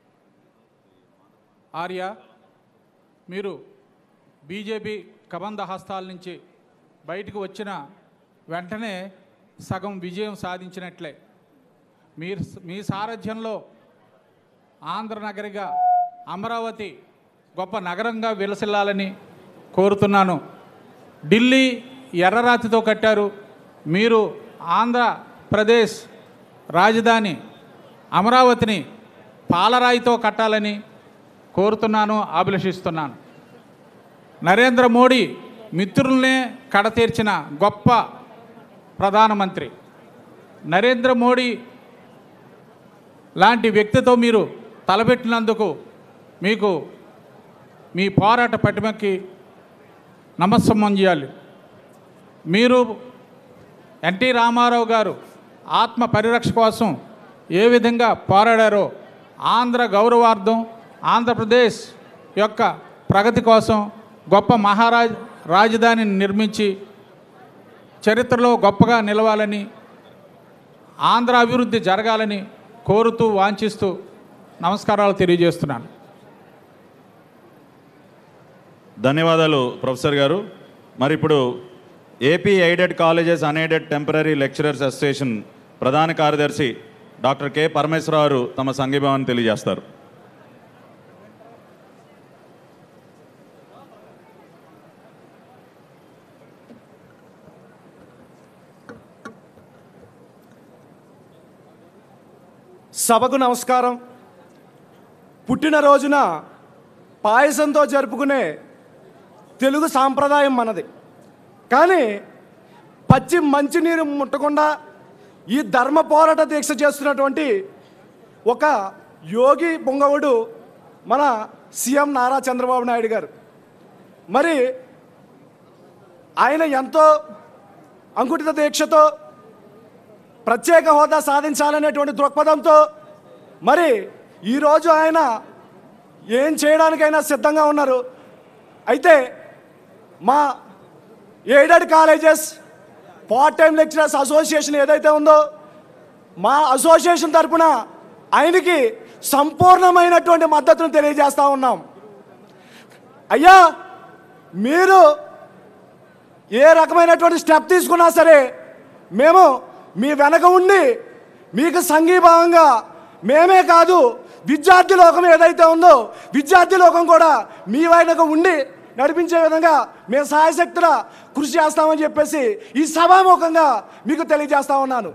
[SPEAKER 9] ఆర్య మీరు బీజేపీ కబంధ హస్తాల నుంచి బయటకు వచ్చిన వెంటనే సగం విజయం సాధించినట్లే మీరు మీ సారథ్యంలో ఆంధ్ర నగరిగా అమరావతి గొప్ప నగరంగా విలసిల్లాలని కోరుతున్నాను ఢిల్లీ ఎర్రరాతితో కట్టారు మీరు ఆంధ్రప్రదేశ్ రాజధాని అమరావతిని పాలరాయితో కట్టాలని కోరుతున్నాను అభిలషిస్తున్నాను నరేంద్ర మోడీ మిత్రులనే కడతీర్చిన గొప్ప ప్రధానమంత్రి నరేంద్ర మోడీ లాంటి వ్యక్తితో మీరు తలపెట్టినందుకు మీకు మీ పోరాట పటిమకి నమస్సమ్మం చేయాలి మీరు ఎన్టీ రామారావు గారు ఆత్మ పరిరక్ష కోసం ఏ విధంగా పోరాడారో ఆంధ్ర గౌరవార్థం ఆంధ్రప్రదేశ్ యొక్క ప్రగతి కోసం గొప్ప మహారాజ్ రాజధానిని నిర్మించి చరిత్రలో గొప్పగా నిలవాలని ఆంధ్ర అభివృద్ధి జరగాలని కోరుతూ వాంఛిస్తూ నమస్కారాలు తెలియజేస్తున్నాను
[SPEAKER 3] ధన్యవాదాలు ప్రొఫెసర్ గారు మరి ఇప్పుడు AP aided colleges unaided temporary lecturers association ప్రధాన కార్యదర్శి డాక్టర్ కె పరమేశ్వరరావు గారు తమ సంఘీభావాన్ని తెలియజేస్తారు
[SPEAKER 10] సభకు నమస్కారం పుట్టినరోజున పాయసంతో జరుపుకునే తెలుగు సాంప్రదాయం మనది కానీ పచ్చి మంచినీరు ముట్టకుండా ఈ ధర్మ పోరాట దీక్ష చేస్తున్నటువంటి ఒక యోగి పొంగవుడు మన సీఎం నారా చంద్రబాబు నాయుడు గారు మరి ఆయన ఎంతో అంకుటిత దీక్షతో ప్రత్యేక హోదా సాధించాలనేటువంటి దృక్పథంతో మరి ఈరోజు ఆయన ఏం చేయడానికైనా సిద్ధంగా ఉన్నారు అయితే మా aided colleges part time lecturers association ఏదైతే ఉందో మా అసోసియేషన్ తరపున ఆయనకి సంపూర్ణమైనటువంటి మద్దతును తెలియజేస్తా ఉన్నాం అయ్యా మీరు ఏ రకమైనటువంటి స్టెప్ తీసుకున్నా సరే మేము మీ వెనక ఉండి మీకు సంఘీభావంగా మేమే కాదు విద్యార్థి లోకం ఏదైతే ఉందో విద్యార్థి లోకం కూడా మీ వెనక ఉండి నడిపించే విధంగా మేము సాయశక్తుల కృషి చేస్తామని చెప్పేసి ఈ సభాముఖంగా మీకు తెలియజేస్తా ఉన్నాను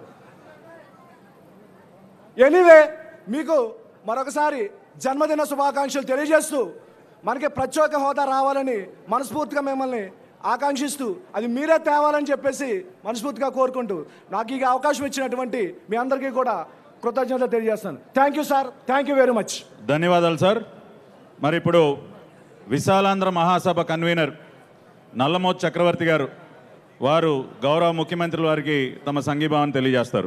[SPEAKER 10] ఎనీవే మీకు మరొకసారి జన్మదిన శుభాకాంక్షలు తెలియజేస్తూ మనకి ప్రత్యేక హోదా రావాలని మనస్ఫూర్తిగా మిమ్మల్ని ఆకాంక్షిస్తూ అది మీరే తేవాలని చెప్పేసి మనస్ఫూర్తిగా కోరుకుంటూ నాకు ఈ అవకాశం ఇచ్చినటువంటి మీ అందరికీ కూడా కృతజ్ఞతలు తెలియజేస్తాను thank you sir thank you very much
[SPEAKER 3] ధన్యవాదాలు సార్ మరి ఇప్పుడు విశాలాంధ్ర మహాసభ కన్వీనర్ నల్లమోత్ చక్రవర్తి గారు వారు గౌరవ ముఖ్యమంత్రుల వారికి తమ సంఘీభావాన్ని తెలియజేస్తారు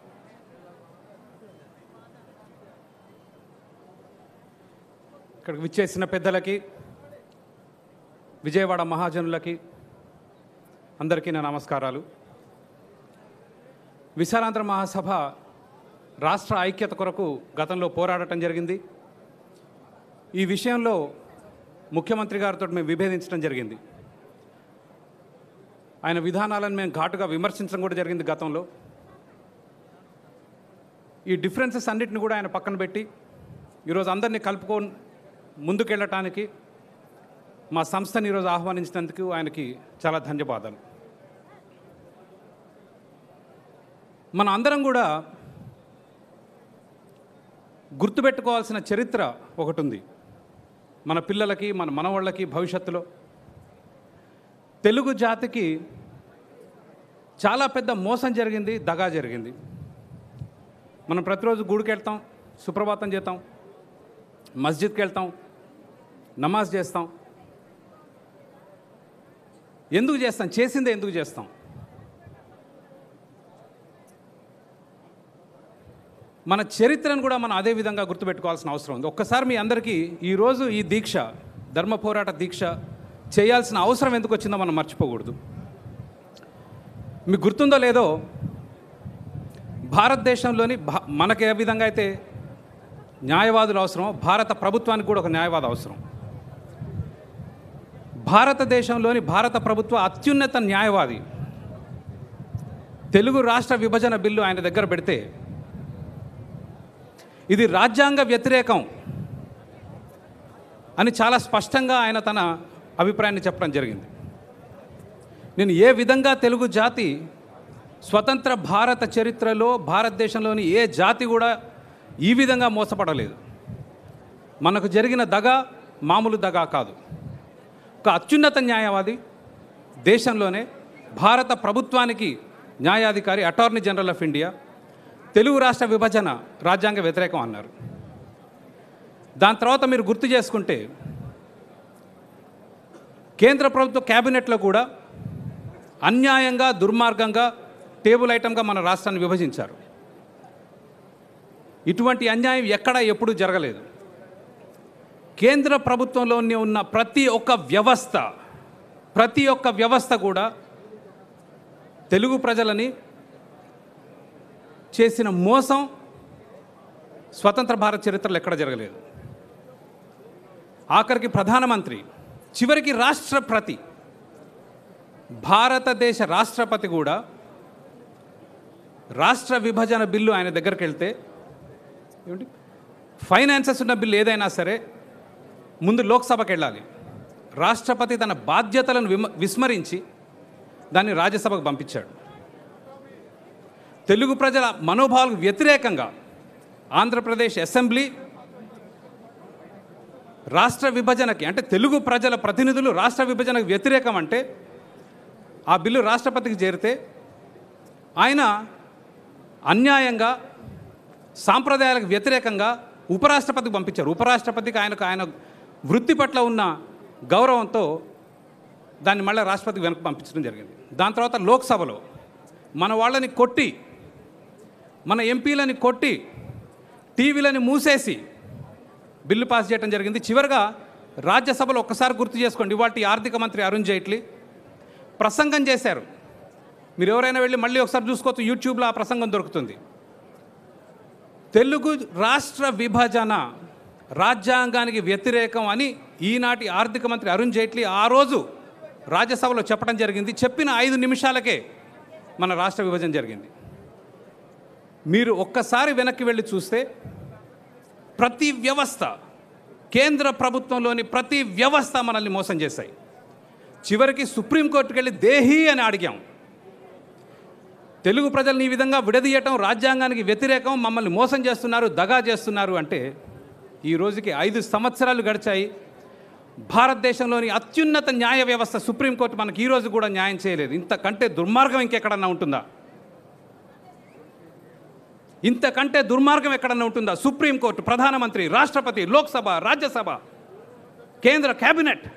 [SPEAKER 11] ఇక్కడికి విచ్చేసిన పెద్దలకి విజయవాడ మహాజనులకి అందరికీ నా నమస్కారాలు విశాలాంధ్ర మహాసభ రాష్ట్ర ఐక్యత కొరకు గతంలో పోరాడటం జరిగింది ఈ విషయంలో ముఖ్యమంత్రి గారితో మేము విభేదించడం జరిగింది ఆయన విధానాలను మేము ఘాటుగా విమర్శించడం కూడా జరిగింది గతంలో ఈ డిఫరెన్సెస్ అన్నిటిని కూడా ఆయన పక్కన పెట్టి ఈరోజు అందరినీ కలుపుకో ముందుకెళ్ళటానికి మా సంస్థని ఈరోజు ఆహ్వానించినందుకు ఆయనకి చాలా ధన్యవాదాలు మన అందరం కూడా గుర్తుపెట్టుకోవాల్సిన చరిత్ర ఒకటి ఉంది మన పిల్లలకి మన మనవాళ్ళకి భవిష్యత్తులో తెలుగు జాతికి చాలా పెద్ద మోసం జరిగింది దగా జరిగింది మనం ప్రతిరోజు గుడికి వెళ్తాం సుప్రభాతం చేస్తాం మస్జిద్కి వెళ్తాం నమాజ్ చేస్తాం ఎందుకు చేస్తాం చేసిందే ఎందుకు చేస్తాం మన చరిత్రను కూడా మనం అదే విధంగా గుర్తుపెట్టుకోవాల్సిన అవసరం ఉంది ఒక్కసారి మీ అందరికీ ఈరోజు ఈ దీక్ష ధర్మ పోరాట దీక్ష చేయాల్సిన అవసరం ఎందుకు వచ్చిందో మనం మర్చిపోకూడదు మీకు గుర్తుందో లేదో భారతదేశంలోని భా మనకి ఏ విధంగా అయితే న్యాయవాదులు అవసరం భారత ప్రభుత్వానికి కూడా ఒక న్యాయవాది అవసరం భారతదేశంలోని భారత ప్రభుత్వ అత్యున్నత న్యాయవాది తెలుగు రాష్ట్ర విభజన బిల్లు ఆయన దగ్గర పెడితే ఇది రాజ్యాంగ వ్యతిరేకం అని చాలా స్పష్టంగా ఆయన తన అభిప్రాయాన్ని చెప్పడం జరిగింది నేను ఏ విధంగా తెలుగు జాతి స్వతంత్ర భారత చరిత్రలో భారతదేశంలోని ఏ జాతి కూడా ఈ విధంగా మోసపడలేదు మనకు జరిగిన దగ మామూలు దగా కాదు ఒక అత్యున్నత న్యాయవాది దేశంలోనే భారత ప్రభుత్వానికి న్యాయాధికారి attorney general of India Telugu రాష్ట్ర విభజన రాజ్యాంగ వ్యతిరేకం అన్నారు దాని తర్వాత మీరు గుర్తు చేసుకుంటే కేంద్ర ప్రభుత్వ క్యాబినెట్లో కూడా అన్యాయంగా దుర్మార్గంగా టేబుల్ ఐటమ్గా మన రాష్ట్రాన్ని విభజించారు ఇటువంటి అన్యాయం ఎక్కడా ఎప్పుడూ జరగలేదు కేంద్ర ప్రభుత్వంలోనే ఉన్న ప్రతి ఒక్క వ్యవస్థ ప్రతి ఒక్క వ్యవస్థ కూడా తెలుగు ప్రజలని చేసిన మోసం స్వతంత్ర భారత చరిత్రలో ఎక్కడ జరగలేదు ఆఖరికి ప్రధానమంత్రి చివరికి రాష్ట్రపతి భారతదేశ రాష్ట్రపతి కూడా రాష్ట్ర విభజన బిల్లు ఆయన దగ్గరికి వెళ్తే ఏమిటి ఫైనాన్సెస్ ఉన్న బిల్లు ఏదైనా సరే ముందు లోక్సభకి వెళ్ళాలి రాష్ట్రపతి తన బాధ్యతలను విమ విస్మరించి దాన్ని రాజ్యసభకు పంపించాడు తెలుగు ప్రజల మనోభావాలకు వ్యతిరేకంగా ఆంధ్రప్రదేశ్ అసెంబ్లీ రాష్ట్ర విభజనకి అంటే తెలుగు ప్రజల ప్రతినిధులు రాష్ట్ర విభజనకు వ్యతిరేకం అంటే ఆ బిల్లు రాష్ట్రపతికి చేరితే ఆయన అన్యాయంగా సాంప్రదాయాలకు వ్యతిరేకంగా ఉపరాష్ట్రపతికి పంపించారు ఉపరాష్ట్రపతికి ఆయనకు ఆయన వృత్తి పట్ల ఉన్న గౌరవంతో దాన్ని మళ్ళీ రాష్ట్రపతికి వెనక్కి పంపించడం జరిగింది దాని తర్వాత లోక్సభలో మన వాళ్ళని కొట్టి మన ఎంపీలని కొట్టి టీవీలని మూసేసి బిల్లు పాస్ చేయడం జరిగింది చివరిగా రాజ్యసభలో ఒక్కసారి గుర్తు చేసుకోండి ఇవాటి ఆర్థిక మంత్రి అరుణ్ జైట్లీ ప్రసంగం చేశారు మీరు ఎవరైనా వెళ్ళి మళ్ళీ ఒకసారి చూసుకోవచ్చు యూట్యూబ్లో ఆ ప్రసంగం దొరుకుతుంది తెలుగు రాష్ట్ర విభజన రాజ్యాంగానికి వ్యతిరేకం అని ఈనాటి ఆర్థిక మంత్రి అరుణ్ జైట్లీ ఆ రోజు రాజ్యసభలో చెప్పడం జరిగింది చెప్పిన ఐదు నిమిషాలకే మన రాష్ట్ర విభజన జరిగింది మీరు ఒక్కసారి వెనక్కి వెళ్ళి చూస్తే ప్రతి వ్యవస్థ కేంద్ర ప్రభుత్వంలోని ప్రతి వ్యవస్థ మనల్ని మోసం చేశాయి చివరికి సుప్రీంకోర్టుకి వెళ్ళి దేహీ అని అడిగాం తెలుగు ప్రజల్ని ఈ విధంగా విడదీయటం రాజ్యాంగానికి వ్యతిరేకం మమ్మల్ని మోసం చేస్తున్నారు దగా చేస్తున్నారు అంటే ఈ రోజుకి ఐదు సంవత్సరాలు గడిచాయి భారతదేశంలోని అత్యున్నత న్యాయ వ్యవస్థ సుప్రీంకోర్టు మనకి ఈ రోజు కూడా న్యాయం చేయలేదు ఇంతకంటే దుర్మార్గం ఇంకెక్కడన్నా ఉంటుందా ఇంతకంటే దుర్మార్గం ఎక్కడన్నా ఉంటుందా సుప్రీంకోర్టు ప్రధానమంత్రి రాష్ట్రపతి లోక్సభ రాజ్యసభ కేంద్ర కేబినెట్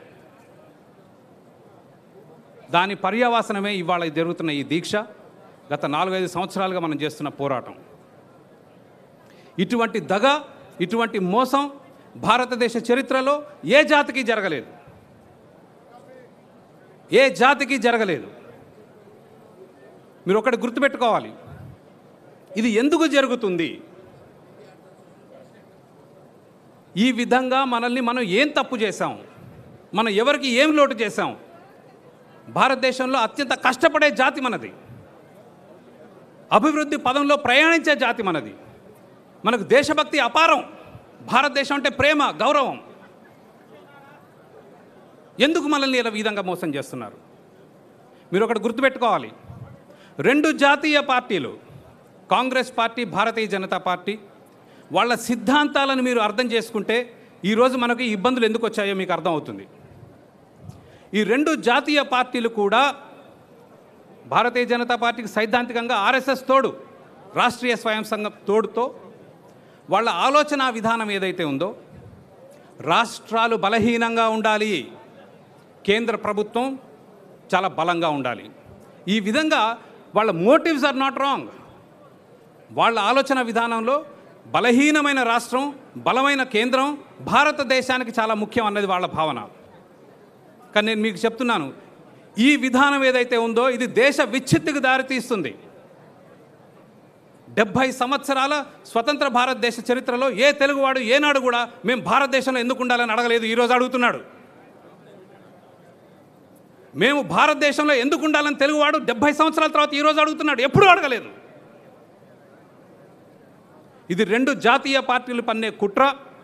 [SPEAKER 11] దాని పర్యవసనమే ఇవాళ జరుగుతున్న ఈ దీక్ష గత నాలుగైదు సంవత్సరాలుగా మనం చేస్తున్న పోరాటం ఇటువంటి దగ ఇటువంటి మోసం భారతదేశ చరిత్రలో ఏ జాతికి జరగలేదు ఏ జాతికి జరగలేదు మీరు ఒకటి గుర్తుపెట్టుకోవాలి ఇది ఎందుకు జరుగుతుంది ఈ విధంగా మనల్ని మనం ఏం తప్పు చేశాం మనం ఎవరికి ఏం లోటు చేశాం భారతదేశంలో అత్యంత కష్టపడే జాతి మనది అభివృద్ధి పదంలో ప్రయాణించే జాతి మనది మనకు దేశభక్తి అపారం భారతదేశం అంటే ప్రేమ గౌరవం ఎందుకు మనల్ని ఇలా ఈ విధంగా మోసం చేస్తున్నారు మీరు ఒకటి గుర్తుపెట్టుకోవాలి రెండు జాతీయ పార్టీలు కాంగ్రెస్ పార్టీ భారతీయ జనతా పార్టీ వాళ్ళ సిద్ధాంతాలను మీరు అర్థం చేసుకుంటే ఈరోజు మనకు ఈ ఇబ్బందులు ఎందుకు వచ్చాయో మీకు అర్థమవుతుంది ఈ రెండు జాతీయ పార్టీలు కూడా భారతీయ జనతా పార్టీకి సైద్ధాంతికంగా ఆర్ఎస్ఎస్ తోడు రాష్ట్రీయ స్వయం సంఘం తోడుతో వాళ్ళ ఆలోచన విధానం ఏదైతే ఉందో రాష్ట్రాలు బలహీనంగా ఉండాలి కేంద్ర ప్రభుత్వం చాలా బలంగా ఉండాలి ఈ విధంగా వాళ్ళ మోటివ్స్ ఆర్ నాట్ రాంగ్ వాళ్ళ ఆలోచన విధానంలో బలహీనమైన రాష్ట్రం బలమైన కేంద్రం భారతదేశానికి చాలా ముఖ్యం అన్నది వాళ్ళ భావన కానీ నేను మీకు చెప్తున్నాను ఈ విధానం ఏదైతే ఉందో ఇది దేశ విచ్ఛిత్తికి దారితీస్తుంది డెబ్భై సంవత్సరాల స్వతంత్ర భారతదేశ చరిత్రలో ఏ తెలుగువాడు ఏనాడు కూడా మేము భారతదేశంలో ఎందుకు ఉండాలని అడగలేదు ఈరోజు అడుగుతున్నాడు మేము భారతదేశంలో ఎందుకు ఉండాలని తెలుగువాడు డెబ్భై సంవత్సరాల తర్వాత ఈరోజు అడుగుతున్నాడు ఎప్పుడూ అడగలేదు ఇది రెండు జాతీయ పార్టీలు పన్నే కుట్ర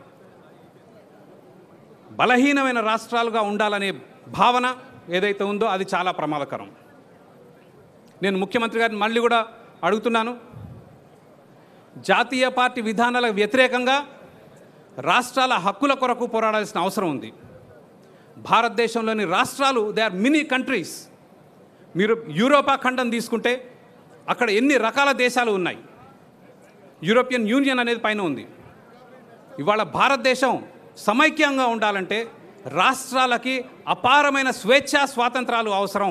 [SPEAKER 11] బలహీనమైన రాష్ట్రాలుగా ఉండాలనే భావన ఏదైతే ఉందో అది చాలా ప్రమాదకరం నేను ముఖ్యమంత్రి గారిని మళ్ళీ కూడా అడుగుతున్నాను జాతీయ పార్టీ విధానాలకు వ్యతిరేకంగా రాష్ట్రాల హక్కుల కొరకు పోరాడాల్సిన అవసరం ఉంది భారతదేశంలోని రాష్ట్రాలు దే ఆర్ మినీ కంట్రీస్ మీరు యూరోపా ఖండం తీసుకుంటే అక్కడ ఎన్ని రకాల దేశాలు ఉన్నాయి యూరోపియన్ యూనియన్ అనేది పైన ఉంది ఇవాళ భారతదేశం సమైక్యంగా ఉండాలంటే రాష్ట్రాలకి అపారమైన స్వేచ్ఛ స్వాతంత్రాలు అవసరం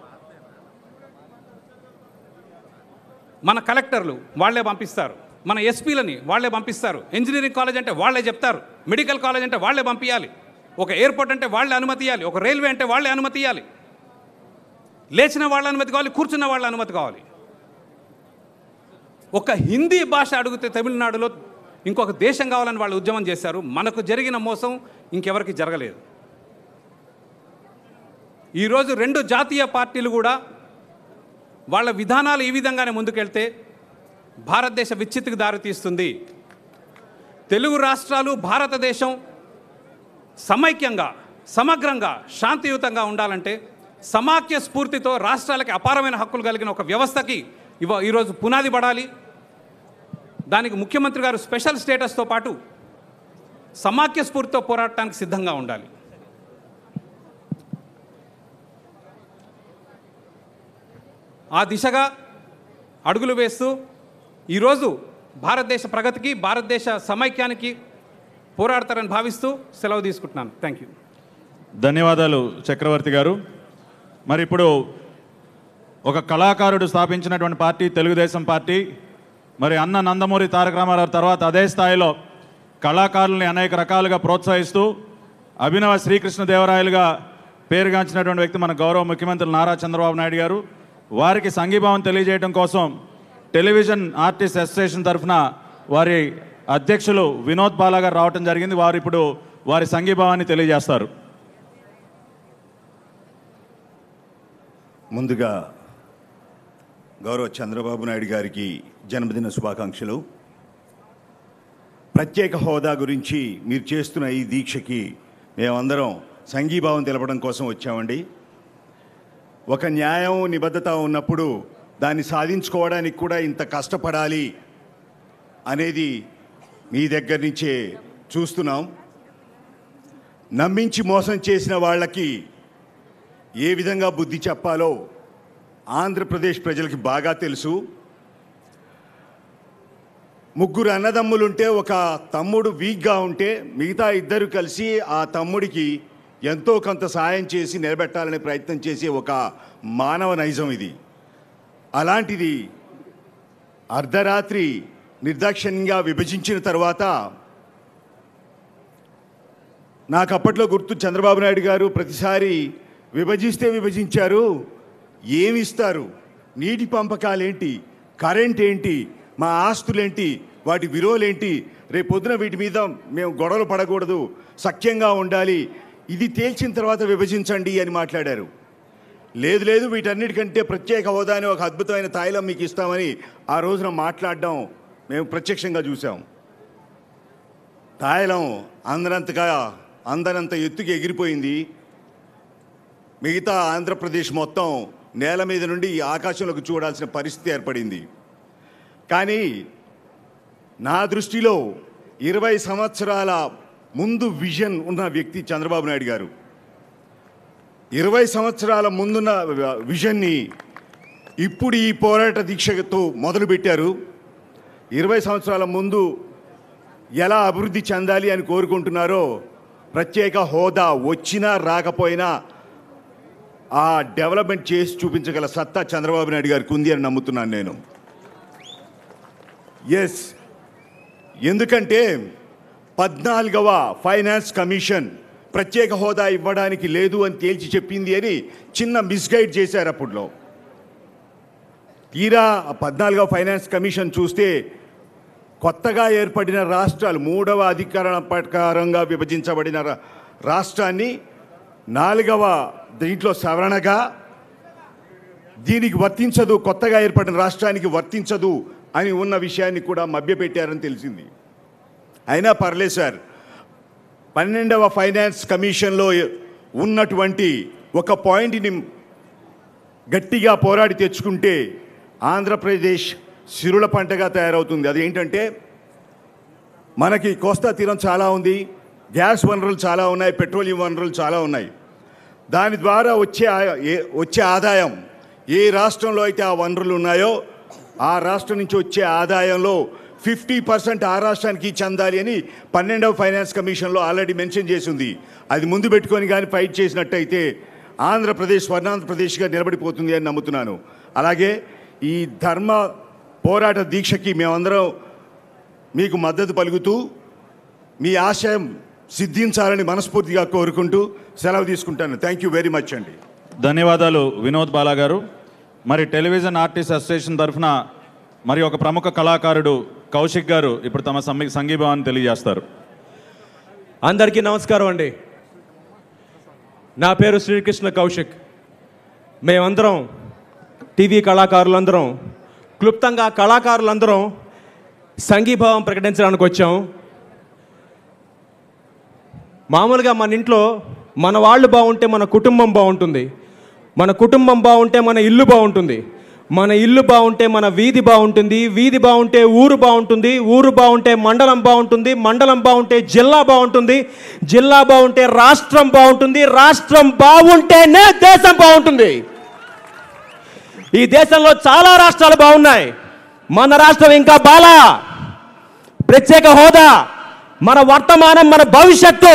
[SPEAKER 11] మన కలెక్టర్లు వాళ్ళే పంపిస్తారు మన ఎస్పీలని వాళ్ళే పంపిస్తారు ఇంజనీరింగ్ కాలేజ్ అంటే వాళ్ళే చెప్తారు మెడికల్ కాలేజ్ అంటే వాళ్ళే పంపించాలి ఒక ఎయిర్పోర్ట్ అంటే వాళ్ళే అనుమతి ఇవ్వాలి ఒక రైల్వే అంటే వాళ్ళే అనుమతి ఇవ్వాలి లేచిన వాళ్ళ అనుమతి కావాలి కూర్చున్న వాళ్ళ అనుమతి కావాలి ఒక హిందీ భాష అడిగితే తమిళనాడులో ఇంకొక దేశం కావాలని వాళ్ళు ఉద్యమం చేశారు మనకు జరిగిన మోసం ఇంకెవరికి జరగలేదు ఈరోజు రెండు జాతీయ పార్టీలు కూడా వాళ్ళ విధానాలు ఈ విధంగానే ముందుకెళ్తే భారతదేశ విచ్చితికి దారితీస్తుంది తెలుగు రాష్ట్రాలు భారతదేశం సమైక్యంగా సమగ్రంగా శాంతియుతంగా ఉండాలంటే సమాఖ్య స్ఫూర్తితో రాష్ట్రాలకి అపారమైన హక్కులు కలిగిన ఒక వ్యవస్థకి ఇవ ఈరోజు పునాది పడాలి దానికి ముఖ్యమంత్రి గారు స్పెషల్ స్టేటస్తో పాటు సమాఖ్య స్ఫూర్తితో పోరాడటానికి సిద్ధంగా ఉండాలి ఆ దిశగా అడుగులు వేస్తూ ఈరోజు భారతదేశ ప్రగతికి భారతదేశ సమైక్యానికి పోరాడతారని భావిస్తూ సెలవు తీసుకుంటున్నాను థ్యాంక్ యూ
[SPEAKER 3] ధన్యవాదాలు చక్రవర్తి గారు మరి ఇప్పుడు ఒక కళాకారుడు స్థాపించినటువంటి పార్టీ తెలుగుదేశం పార్టీ మరి అన్న నందమూరి తారక రామారావు తర్వాత అదే స్థాయిలో కళాకారుల్ని అనేక రకాలుగా ప్రోత్సహిస్తూ అభినవ శ్రీకృష్ణదేవరాయలుగా పేరుగాంచినటువంటి వ్యక్తి మన గౌరవ ముఖ్యమంత్రి నారా చంద్రబాబు నాయుడు గారు వారికి సంఘీభావం తెలియజేయడం కోసం టెలివిజన్ ఆర్టిస్ట్ అసోసియేషన్ తరఫున వారి అధ్యక్షులు వినోద్ బాలా గారు రావటం జరిగింది వారు ఇప్పుడు వారి సంఘీభావాన్ని తెలియజేస్తారు
[SPEAKER 12] ముందుగా గౌరవ చంద్రబాబు నాయుడు గారికి జన్మదిన శుభాకాంక్షలు ప్రత్యేక హోదా గురించి మీరు చేస్తున్న ఈ దీక్షకి మేమందరం సంఘీభావం తెలపడం కోసం వచ్చామండి ఒక న్యాయం నిబద్ధత ఉన్నప్పుడు దాన్ని సాధించుకోవడానికి కూడా ఇంత కష్టపడాలి అనేది మీ దగ్గర నుంచే చూస్తున్నాం నమ్మించి మోసం చేసిన వాళ్ళకి ఏ విధంగా బుద్ధి చెప్పాలో ఆంధ్రప్రదేశ్ ప్రజలకి బాగా తెలుసు ముగ్గురు అన్నదమ్ములుంటే ఒక తమ్ముడు వీక్గా ఉంటే మిగతా ఇద్దరు కలిసి ఆ తమ్ముడికి ఎంతో కొంత సాయం చేసి నిలబెట్టాలనే ప్రయత్నం చేసే ఒక మానవ నైజం ఇది అలాంటిది అర్ధరాత్రి నిర్దాక్షిణ్యంగా విభజించిన తర్వాత నాకు అప్పట్లో గుర్తు చంద్రబాబు నాయుడు గారు ప్రతిసారి విభజిస్తే విభజించారు ఏమి ఇస్తారు నీటి పంపకాలేంటి కరెంట్ ఏంటి మా ఆస్తులేంటి వాటి విలువలేంటి రేపు పొద్దున వీటి మీద మేము గొడవలు పడకూడదు సఖ్యంగా ఉండాలి ఇది తేల్చిన తర్వాత విభజించండి అని మాట్లాడారు లేదు లేదు వీటన్నిటికంటే ప్రత్యేక హోదా అని ఒక అద్భుతమైన తాయిలం మీకు ఇస్తామని ఆ రోజున మాట్లాడడం మేము ప్రత్యక్షంగా చూసాం తాయిలం అందరంతగా అందరంత ఎత్తుకి ఎగిరిపోయింది మిగతా ఆంధ్రప్రదేశ్ మొత్తం నేల మీద నుండి ఆకాశంలోకి చూడాల్సిన పరిస్థితి ఏర్పడింది కానీ నా దృష్టిలో ఇరవై సంవత్సరాల ముందు విజన్ ఉన్న వ్యక్తి చంద్రబాబు నాయుడు గారు ఇరవై సంవత్సరాల ముందున్న విజన్ని ఇప్పుడు ఈ పోరాట దీక్షతో మొదలుపెట్టారు ఇరవై సంవత్సరాల ముందు ఎలా అభివృద్ధి చెందాలి అని కోరుకుంటున్నారో ప్రత్యేక హోదా వచ్చినా రాకపోయినా ఆ డెవలప్మెంట్ చేసి చూపించగల సత్తా చంద్రబాబు నాయుడు గారికి ఉంది అని నమ్ముతున్నాను నేను ఎస్ ఎందుకంటే పద్నాలుగవ ఫైనాన్స్ కమిషన్ ప్రత్యేక హోదా ఇవ్వడానికి లేదు అని తేల్చి చెప్పింది అని చిన్న మిస్గైడ్ చేశారు అప్పుడులో తీరా ఆ పద్నాలుగవ ఫైనాన్స్ కమిషన్ చూస్తే కొత్తగా ఏర్పడిన రాష్ట్రాలు మూడవ అధికార ప్రకారంగా విభజించబడిన రా- రాష్ట్రాన్ని నాలుగవ దీంట్లో సవరణగా దీనికి వర్తించదు కొత్తగా ఏర్పడిన రాష్ట్రానికి వర్తించదు అని ఉన్న విషయాన్ని కూడా మభ్యపెట్టారని తెలిసింది అయినా పర్లేదు సార్ పన్నెండవ ఫైనాన్స్ కమిషన్లో ఉన్నటువంటి ఒక పాయింట్ని గట్టిగా పోరాడి తెచ్చుకుంటే ఆంధ్రప్రదేశ్ సిరుల పంటగా తయారవుతుంది అదేంటంటే మనకి కోస్తా తీరం చాలా ఉంది గ్యాస్ వనరులు చాలా ఉన్నాయి పెట్రోలియం వనరులు చాలా ఉన్నాయి దాని ద్వారా వచ్చే ఆ- ఏ- వచ్చే ఆదాయం ఏ రాష్ట్రంలో అయితే ఆ వనరులు ఉన్నాయో ఆ రాష్ట్రం నుంచి వచ్చే ఆదాయంలో ఫిఫ్టీ పర్సెంట్ ఆ రాష్ట్రానికి చెందాలి అని పన్నెండవ ఫైనాన్స్ కమిషన్లో ఆల్రెడీ మెన్షన్ చేసి ఉంది అది ముందు పెట్టుకొని కానీ ఫైట్ చేసినట్టయితే ఆంధ్రప్రదేశ్ స్వర్ణాంధ్రప్రదేశ్గా నిలబడిపోతుంది అని నమ్ముతున్నాను అలాగే ఈ ధర్మ పోరాట దీక్షకి మేమందరం మీకు మద్దతు పలుకుతూ మీ ఆశయం సిద్ధించాలని మనస్ఫూర్తిగా కోరుకుంటూ సెలవు తీసుకుంటాను థ్యాంక్ యూ వెరీ మచ్ అండి
[SPEAKER 3] ధన్యవాదాలు వినోద్ బాలా గారు మరి టెలివిజన్ ఆర్టిస్ట్ అసోసియేషన్ తరఫున మరి ఒక ప్రముఖ కళాకారుడు కౌశిక్ గారు ఇప్పుడు తమ సంఘీ- సంఘీభావాన్ని తెలియజేస్తారు
[SPEAKER 13] అందరికీ నమస్కారం అండి నా పేరు శ్రీకృష్ణ కౌశిక్ మేమందరం టీవీ కళాకారులందరం క్లుప్తంగా కళాకారులందరం సంఘీభావం ప్రకటించడానికి వచ్చాం మామూలుగా మన ఇంట్లో మన వాళ్ళు బాగుంటే మన కుటుంబం బాగుంటుంది మన కుటుంబం బాగుంటే మన ఇల్లు బాగుంటుంది మన ఇల్లు బాగుంటే మన వీధి బాగుంటుంది వీధి బాగుంటే ఊరు బాగుంటుంది ఊరు బాగుంటే మండలం బాగుంటుంది మండలం బాగుంటే జిల్లా బాగుంటుంది జిల్లా బాగుంటే రాష్ట్రం బాగుంటుంది రాష్ట్రం బాగుంటేనే దేశం బాగుంటుంది ఈ దేశంలో చాలా రాష్ట్రాలు బాగున్నాయి మన రాష్ట్రం ఇంకా బాలా ప్రత్యేక హోదా మన వర్తమానం మన భవిష్యత్తు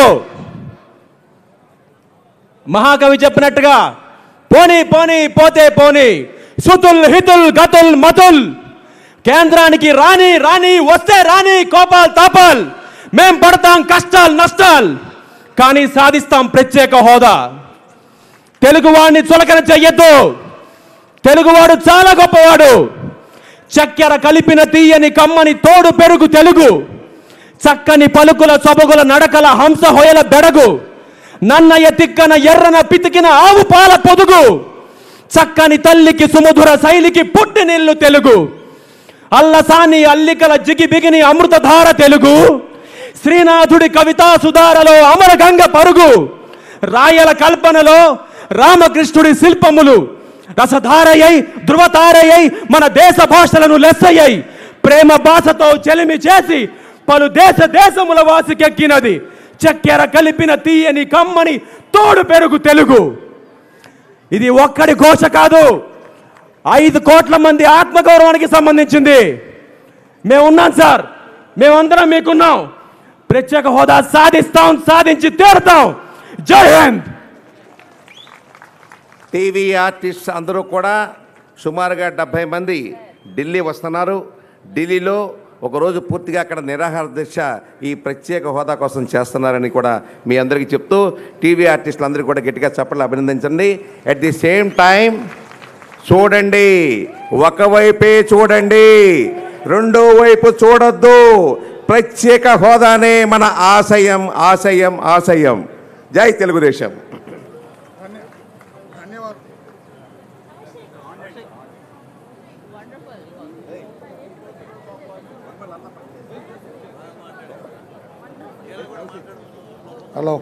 [SPEAKER 13] మహాకవి చెప్పినట్టుగా పోనీ పోనీ పోతే పోనీ సుతుల్ హితుల్ గతుల్ మతుల్ కేంద్రానికి రాని రాని వస్తే రాని కోపాల్ తాపాల్ మేం పడతాం కష్టాలు నష్టాలు కానీ సాధిస్తాం ప్రత్యేక హోదా తెలుగువాడిని చులకన చెయ్యొద్దు తెలుగువాడు చాలా గొప్పవాడు చక్కెర కలిపిన తీయని కమ్మని తోడు పెరుగు తెలుగు చక్కని పలుకుల సొబగుల నడకల హంస హొయల బెడగు నన్నయ తిక్కన ఎర్రన పితికిన ఆవు పాల పొదుగు చక్కని తల్లికి సుమధుర శైలికి పుట్టి నీళ్లు తెలుగు అల్లసాని అల్లికల జిగి బిగిని అమృతధార తెలుగు శ్రీనాథుడి కవితా సుధారలో అమరగంగ పరుగు రాయల కల్పనలో రామకృష్ణుడి శిల్పములు రసధారయై ధృవతారయై మన దేశ భాషలను లెస్సయ్యై ప్రేమ భాషతో చెలిమి చేసి పలు దేశ దేశముల వాసికెక్కినది చక్కెర కలిపిన తీయని కమ్మని తోడు పెరుగు తెలుగు ఇది ఒక్కడి ఘోష కాదు ఐదు కోట్ల మంది ఆత్మగౌరవానికి సంబంధించింది మేమున్నాం సార్ మేమందరం మీకున్నాం ప్రత్యేక హోదా సాధిస్తాం సాధించి తీరుతాం జై హింద్
[SPEAKER 14] టీవీ ఆర్టిస్ట్ అందరూ కూడా సుమారుగా డెబ్భై మంది ఢిల్లీ వస్తున్నారు ఢిల్లీలో ఒకరోజు పూర్తిగా అక్కడ నిరాహార దీక్ష ఈ ప్రత్యేక హోదా కోసం చేస్తున్నారని కూడా మీ అందరికీ చెప్తూ టీవీ ఆర్టిస్టులు అందరికీ కూడా గట్టిగా చప్పట్లు అభినందించండి అట్ ది సేమ్ టైం చూడండి ఒకవైపే చూడండి రెండో వైపు చూడొద్దు ప్రత్యేక హోదానే మన ఆశయం ఆశయం ఆశయం జై తెలుగుదేశం
[SPEAKER 1] హలో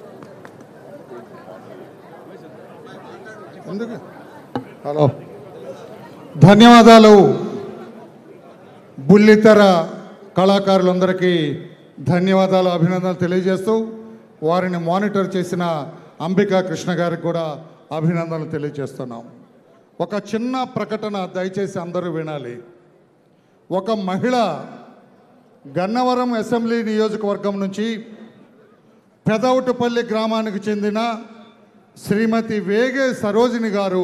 [SPEAKER 1] ఎందుకు హలో ధన్యవాదాలు బుల్లితెర కళాకారులందరికీ ధన్యవాదాలు అభినందనలు తెలియజేస్తూ వారిని మానిటర్ చేసిన అంబికా కృష్ణ గారికి కూడా అభినందనలు తెలియజేస్తున్నాం ఒక చిన్న ప్రకటన దయచేసి అందరూ వినాలి ఒక మహిళ గన్నవరం అసెంబ్లీ నియోజకవర్గం నుంచి పెదవుటపల్లి గ్రామానికి చెందిన శ్రీమతి వేగే సరోజిని గారు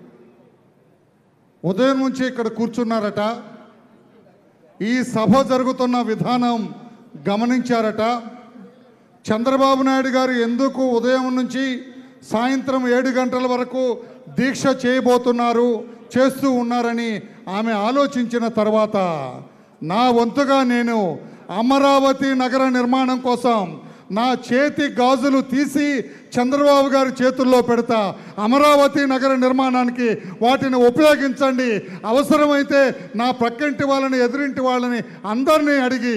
[SPEAKER 1] ఉదయం నుంచి ఇక్కడ కూర్చున్నారట ఈ సభ జరుగుతున్న విధానం గమనించారట చంద్రబాబు నాయుడు గారు ఎందుకు ఉదయం నుంచి సాయంత్రం ఏడు గంటల వరకు దీక్ష చేయబోతున్నారు చేస్తూ ఉన్నారని ఆమె ఆలోచించిన తర్వాత నా వంతుగా నేను అమరావతి నగర నిర్మాణం కోసం నా చేతి గాజులు తీసి చంద్రబాబు గారి చేతుల్లో పెడతా అమరావతి నగర నిర్మాణానికి వాటిని ఉపయోగించండి అవసరమైతే నా ప్రక్కంటి వాళ్ళని ఎదురింటి వాళ్ళని అందరినీ అడిగి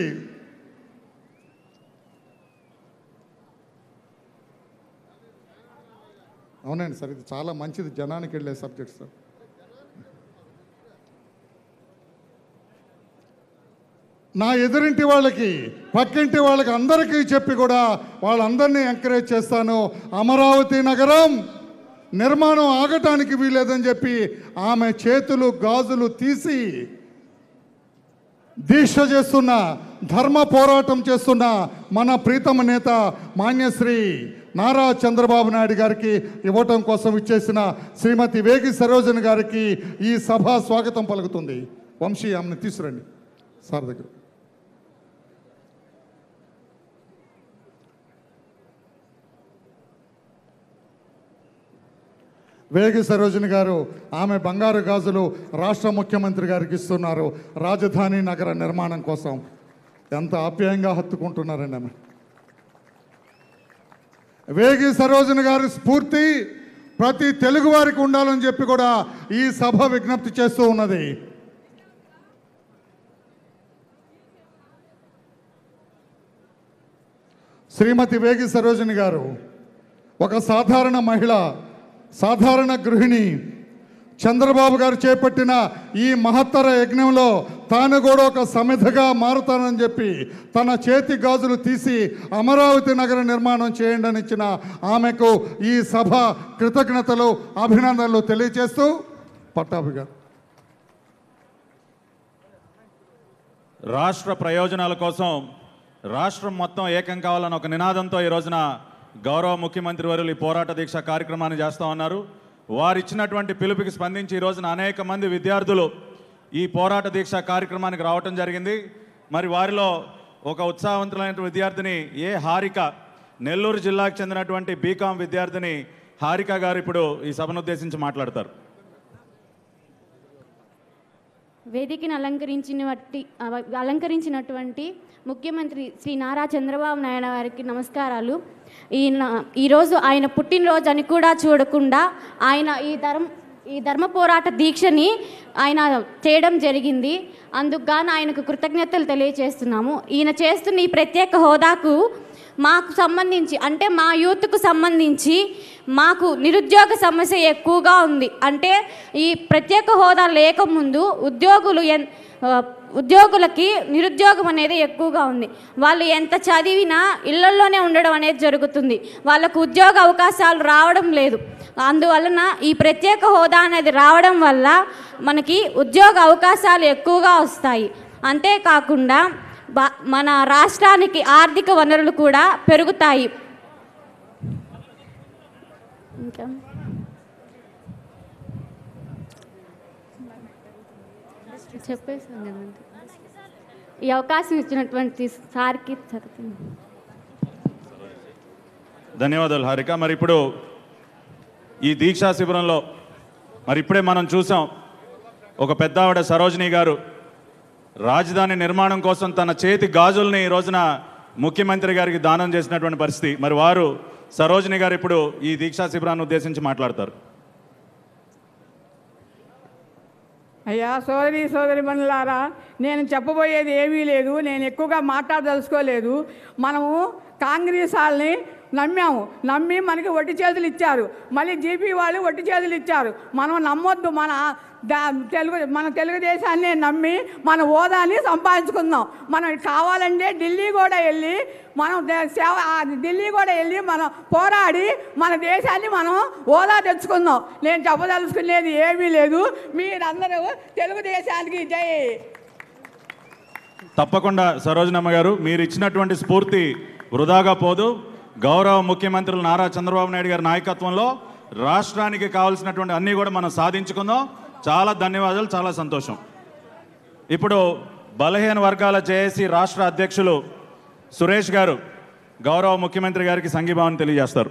[SPEAKER 1] అవునండి సార్ ఇది చాలా మంచిది జనానికి వెళ్ళే సబ్జెక్ట్ సార్ నా ఎదురింటి వాళ్ళకి పక్కింటి వాళ్ళకి అందరికీ చెప్పి కూడా వాళ్ళందరినీ ఎంకరేజ్ చేస్తాను అమరావతి నగరం నిర్మాణం ఆగటానికి వీలేదని చెప్పి ఆమె చేతులు గాజులు తీసి దీక్ష చేస్తున్న ధర్మ పోరాటం చేస్తున్న మన ప్రీతమ నేత మాన్యశ్రీ నారా చంద్రబాబు నాయుడు గారికి ఇవ్వటం కోసం ఇచ్చేసిన శ్రీమతి వేగి సరోజన్ గారికి ఈ సభ స్వాగతం పలుకుతుంది వంశీ ఆమెను తీసుకురండి సార్ దగ్గర వేగి సరోజిని గారు ఆమె బంగారు గాజులు రాష్ట్ర ముఖ్యమంత్రి గారికి ఇస్తున్నారు రాజధాని నగర నిర్మాణం కోసం ఎంత ఆప్యాయంగా హత్తుకుంటున్నారండి ఆమె వేగి సరోజిని గారి స్ఫూర్తి ప్రతి తెలుగు వారికి ఉండాలని చెప్పి కూడా ఈ సభ విజ్ఞప్తి చేస్తూ ఉన్నది శ్రీమతి వేగి సరోజిని గారు ఒక సాధారణ మహిళ సాధారణ గృహిణి చంద్రబాబు గారు చేపట్టిన ఈ మహత్తర యజ్ఞంలో తాను కూడా ఒక సమిధగా మారుతానని చెప్పి తన చేతి గాజులు తీసి అమరావతి నగర నిర్మాణం చేయండి అని ఇచ్చిన ఆమెకు ఈ సభ కృతజ్ఞతలు అభినందనలు తెలియజేస్తూ పట్టాభి గారు
[SPEAKER 3] రాష్ట్ర ప్రయోజనాల కోసం రాష్ట్రం మొత్తం ఏకం కావాలని ఒక నినాదంతో ఈ రోజున గౌరవ ముఖ్యమంత్రి వర్యులు ఈ పోరాట దీక్ష కార్యక్రమాన్ని చేస్తూ ఉన్నారు వారు ఇచ్చినటువంటి పిలుపుకి స్పందించి ఈ రోజున అనేక మంది విద్యార్థులు ఈ పోరాట దీక్ష కార్యక్రమానికి రావటం జరిగింది మరి వారిలో ఒక ఉత్సాహవంతులైన విద్యార్థిని ఏ హారిక నెల్లూరు జిల్లాకు చెందినటువంటి బీకాం విద్యార్థిని హారిక గారు ఇప్పుడు ఈ సభను ఉద్దేశించి మాట్లాడతారు
[SPEAKER 15] వేదికను అలంకరించిన వట్టి అలంకరించినటువంటి ముఖ్యమంత్రి శ్రీ నారా చంద్రబాబు నాయుడు గారికి నమస్కారాలు ఈయన ఈరోజు ఆయన పుట్టినరోజు అని కూడా చూడకుండా ఆయన ఈ ధర్మ ఈ ధర్మ పోరాట దీక్షని ఆయన చేయడం జరిగింది అందుకు గాను ఆయనకు కృతజ్ఞతలు తెలియజేస్తున్నాము ఈయన చేస్తున్న ఈ ప్రత్యేక హోదాకు మాకు సంబంధించి అంటే మా యూత్కు సంబంధించి మాకు నిరుద్యోగ సమస్య ఎక్కువగా ఉంది అంటే ఈ ప్రత్యేక హోదా లేకముందు ఉద్యోగులు ఎన్ ఆ, ఉద్యోగులకి నిరుద్యోగం అనేది ఎక్కువగా ఉంది వాళ్ళు ఎంత చదివినా ఇళ్లలోనే ఉండడం అనేది జరుగుతుంది వాళ్ళకు ఉద్యోగ అవకాశాలు రావడం లేదు అందువలన ఈ ప్రత్యేక హోదా అనేది రావడం వల్ల మనకి ఉద్యోగ అవకాశాలు ఎక్కువగా వస్తాయి అంతేకాకుండా బా- మన రాష్ట్రానికి ఆర్థిక వనరులు కూడా పెరుగుతాయి ఇంకా చెప్పేసాను కదండి ఈ అవకాశం ఇచ్చినటువంటి సార్కి చదువుతుంది
[SPEAKER 3] ధన్యవాదాలు హారిక మరి ఇప్పుడు ఈ దీక్షా శిబిరంలో మరి ఇప్పుడే మనం చూసాం ఒక పెద్ద ఆవిడ సరోజిని గారు రాజధాని నిర్మాణం కోసం తన చేతి గాజుల్ని ఈ రోజున ముఖ్యమంత్రి గారికి దానం చేసినటువంటి పరిస్థితి మరి వారు సరోజిని గారు ఇప్పుడు ఈ దీక్షా శిబిరాన్ని ఉద్దేశించి మాట్లాడతారు
[SPEAKER 16] అయ్యా సోదరి సోదరి మనులారా నేను చెప్పబోయేది ఏమీ లేదు నేను ఎక్కువగా మాట్లాడదలుచుకోలేదు మనము కాంగ్రెస్ వాళ్ళని నమ్మాము నమ్మి మనకి వడ్డీ చేతులు ఇచ్చారు మళ్ళీ జీపీ వాళ్ళు వడ్డీ చేతులు ఇచ్చారు మనం నమ్మొద్దు మన దా- తెలుగు మన తెలుగుదేశాన్ని నమ్మి మన హోదాని సంపాదించుకుందాం మనం కావాలంటే ఢిల్లీ కూడా వెళ్ళి మనం దే- సేవ ఆ ఢిల్లీ కూడా వెళ్ళి మనం పోరాడి మన దేశాన్ని మనం హోదా తెచ్చుకుందాం నేను చెప్పదలుచుకునేది ఏమీ లేదు మీరందరూ తెలుగుదేశానికి జై
[SPEAKER 3] తప్పకుండా సరోజనమ్మ గారు మీరు ఇచ్చినటువంటి స్ఫూర్తి వృధాగా పోదు గౌరవ ముఖ్యమంత్రులు నారా చంద్రబాబు నాయుడు గారి నాయకత్వంలో రాష్ట్రానికి కావాల్సినటువంటి అన్నీ కూడా మనం సాధించుకుందాం చాలా ధన్యవాదాలు చాలా సంతోషం ఇప్పుడు బలహీన వర్గాల జేఏసీ రాష్ట్ర అధ్యక్షులు సురేష్ గారు గౌరవ ముఖ్యమంత్రి గారికి సంఘీభావం తెలియజేస్తారు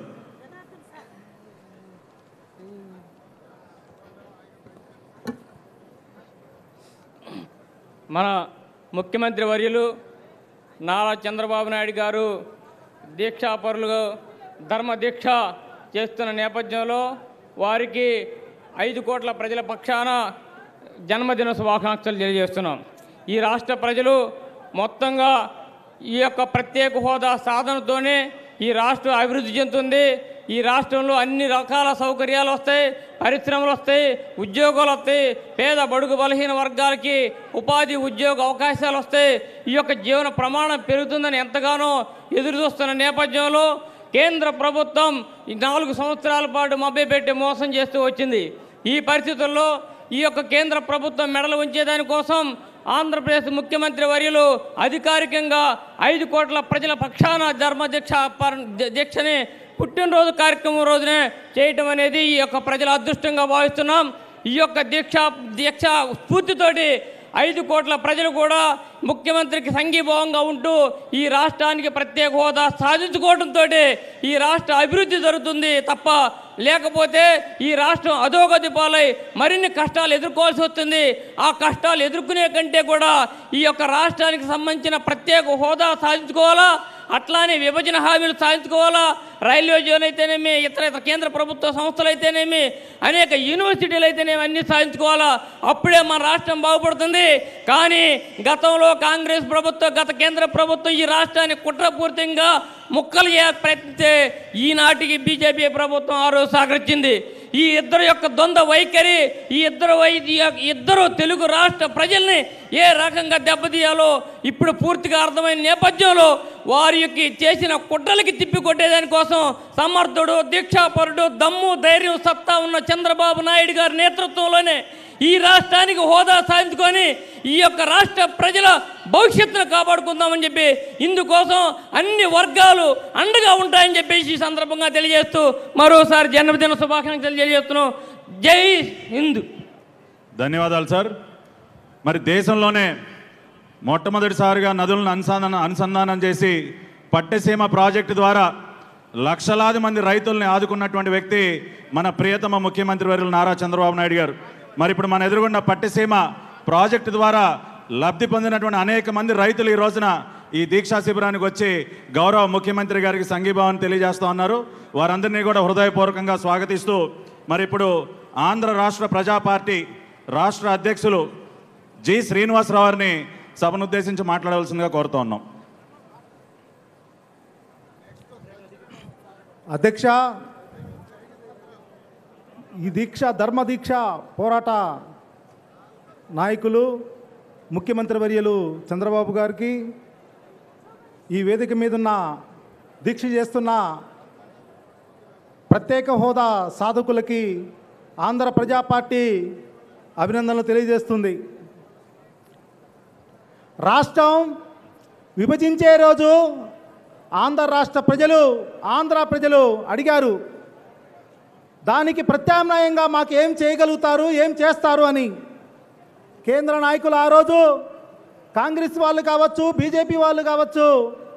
[SPEAKER 17] మన ముఖ్యమంత్రి వర్యులు నారా చంద్రబాబు నాయుడు గారు దీక్షాపరులు ధర్మ దీక్ష చేస్తున్న నేపథ్యంలో వారికి ఐదు కోట్ల ప్రజల పక్షాన జన్మదిన శుభాకాంక్షలు తెలియజేస్తున్నాం ఈ రాష్ట్ర ప్రజలు మొత్తంగా ఈ యొక్క ప్రత్యేక హోదా సాధనతోనే ఈ రాష్ట్రం అభివృద్ధి చెందుతుంది ఈ రాష్ట్రంలో అన్ని రకాల సౌకర్యాలు వస్తాయి పరిశ్రమలు వస్తాయి ఉద్యోగాలు వస్తాయి పేద బడుగు బలహీన వర్గాలకి ఉపాధి ఉద్యోగ అవకాశాలు వస్తాయి ఈ యొక్క జీవన ప్రమాణం పెరుగుతుందని ఎంతగానో ఎదురు చూస్తున్న నేపథ్యంలో కేంద్ర ప్రభుత్వం ఈ నాలుగు సంవత్సరాల పాటు మభ్యపెట్టి మోసం చేస్తూ వచ్చింది ఈ పరిస్థితుల్లో ఈ యొక్క కేంద్ర ప్రభుత్వం మెడలు ఉంచేదానికోసం ఆంధ్రప్రదేశ్ ముఖ్యమంత్రి వర్యులు అధికారికంగా ఐదు కోట్ల ప్రజల పక్షాన ధర్మదీక్ష పర- ది- దీక్షని పుట్టినరోజు కార్యక్రమం రోజునే చేయటం అనేది ఈ యొక్క ప్రజల అదృష్టంగా భావిస్తున్నాం ఈ యొక్క దీక్ష దీక్ష స్ఫూర్తితోటి ఐదు కోట్ల ప్రజలు కూడా ముఖ్యమంత్రికి సంఘీభావంగా ఉంటూ ఈ రాష్ట్రానికి ప్రత్యేక హోదా సాధించుకోవడంతో ఈ రాష్ట్ర అభివృద్ధి జరుగుతుంది తప్ప లేకపోతే ఈ రాష్ట్రం అధోగతి పాలై మరిన్ని కష్టాలు ఎదుర్కోవాల్సి వస్తుంది ఆ కష్టాలు ఎదుర్కొనే కంటే కూడా ఈ యొక్క రాష్ట్రానికి సంబంధించిన ప్రత్యేక హోదా సాధించుకోవాలా అట్లానే విభజన హామీలు సాధించుకోవాలా రైల్వే జోన్ అయితేనేమి ఇతర ఇతర కేంద్ర ప్రభుత్వ సంస్థలు అయితేనేమి అనేక యూనివర్సిటీలు అయితేనేమి అన్నీ సాధించుకోవాలా అప్పుడే మన రాష్ట్రం బాగుపడుతుంది కానీ గతంలో కాంగ్రెస్ ప్రభుత్వం గత కేంద్ర ప్రభుత్వం ఈ రాష్ట్రాన్ని కుట్రపూర్తిగా ముక్కలు చేయ ప్రయత్నిస్తే ఈనాటికి బీజేపీ ప్రభుత్వం ఆ రోజు సహకరించింది ఈ ఇద్దరు యొక్క ద్వంద్వ వైఖరి ఈ ఇద్దరు వై ఈ యొక్క ఇద్దరు తెలుగు రాష్ట్ర ప్రజల్ని ఏ రకంగా దెబ్బతీయాలో ఇప్పుడు పూర్తిగా అర్థమైన నేపథ్యంలో వారి యొక్క చేసిన కుట్రలకి తిప్పి కొట్టేదాని కోసం సమర్థుడు దీక్షాపరుడు దమ్ము ధైర్యం సత్తా ఉన్న చంద్రబాబు నాయుడు గారి నేతృత్వంలోనే ఈ రాష్ట్రానికి హోదా సాధించుకొని ఈ యొక్క రాష్ట్ర ప్రజల భవిష్యత్తును కాపాడుకుందామని చెప్పి ఇందుకోసం అన్ని వర్గాలు అండగా ఉంటాయని చెప్పేసి ఈ సందర్భంగా తెలియజేస్తూ మరోసారి జన్మదిన శుభాకాంక్షలు తెలియజేస్తున్నాం జై హింద్
[SPEAKER 3] ధన్యవాదాలు సార్ మరి దేశంలోనే మొట్టమొదటిసారిగా నదులను అనుసంధానం అనుసంధానం చేసి పట్టసీమ ప్రాజెక్టు ద్వారా లక్షలాది మంది రైతుల్ని ఆదుకున్నటువంటి వ్యక్తి మన ప్రియతమ ముఖ్యమంత్రి వర్యులు నారా చంద్రబాబు నాయుడు గారు మరి ఇప్పుడు మన ఎదురుగున్న పట్టసీమ ప్రాజెక్టు ద్వారా లబ్ధి పొందినటువంటి అనేక మంది రైతులు ఈ రోజున ఈ దీక్షా శిబిరానికి వచ్చి గౌరవ ముఖ్యమంత్రి గారికి సంఘీభావం తెలియజేస్తూ ఉన్నారు వారందరినీ కూడా హృదయపూర్వకంగా స్వాగతిస్తూ మరి ఇప్పుడు ఆంధ్ర రాష్ట్ర ప్రజా పార్టీ రాష్ట్ర అధ్యక్షులు జి శ్రీనివాసరావు గారిని సభనుద్దేశించి మాట్లాడవలసిందిగా కోరుతూ ఉన్నాం
[SPEAKER 18] అధ్యక్ష ఈ దీక్ష ధర్మ దీక్ష పోరాట నాయకులు ముఖ్యమంత్రి వర్యులు చంద్రబాబు గారికి ఈ వేదిక మీదున్న దీక్ష చేస్తున్న ప్రత్యేక హోదా సాధకులకి ఆంధ్ర ప్రజా పార్టీ అభినందనలు తెలియజేస్తుంది రాష్ట్రం విభజించే రోజు ఆంధ్ర రాష్ట్ర ప్రజలు ఆంధ్ర ప్రజలు అడిగారు దానికి ప్రత్యామ్నాయంగా మాకు ఏం చేయగలుగుతారు ఏం చేస్తారు అని కేంద్ర నాయకులు ఆ రోజు కాంగ్రెస్ వాళ్ళు కావచ్చు బీజేపీ వాళ్ళు కావచ్చు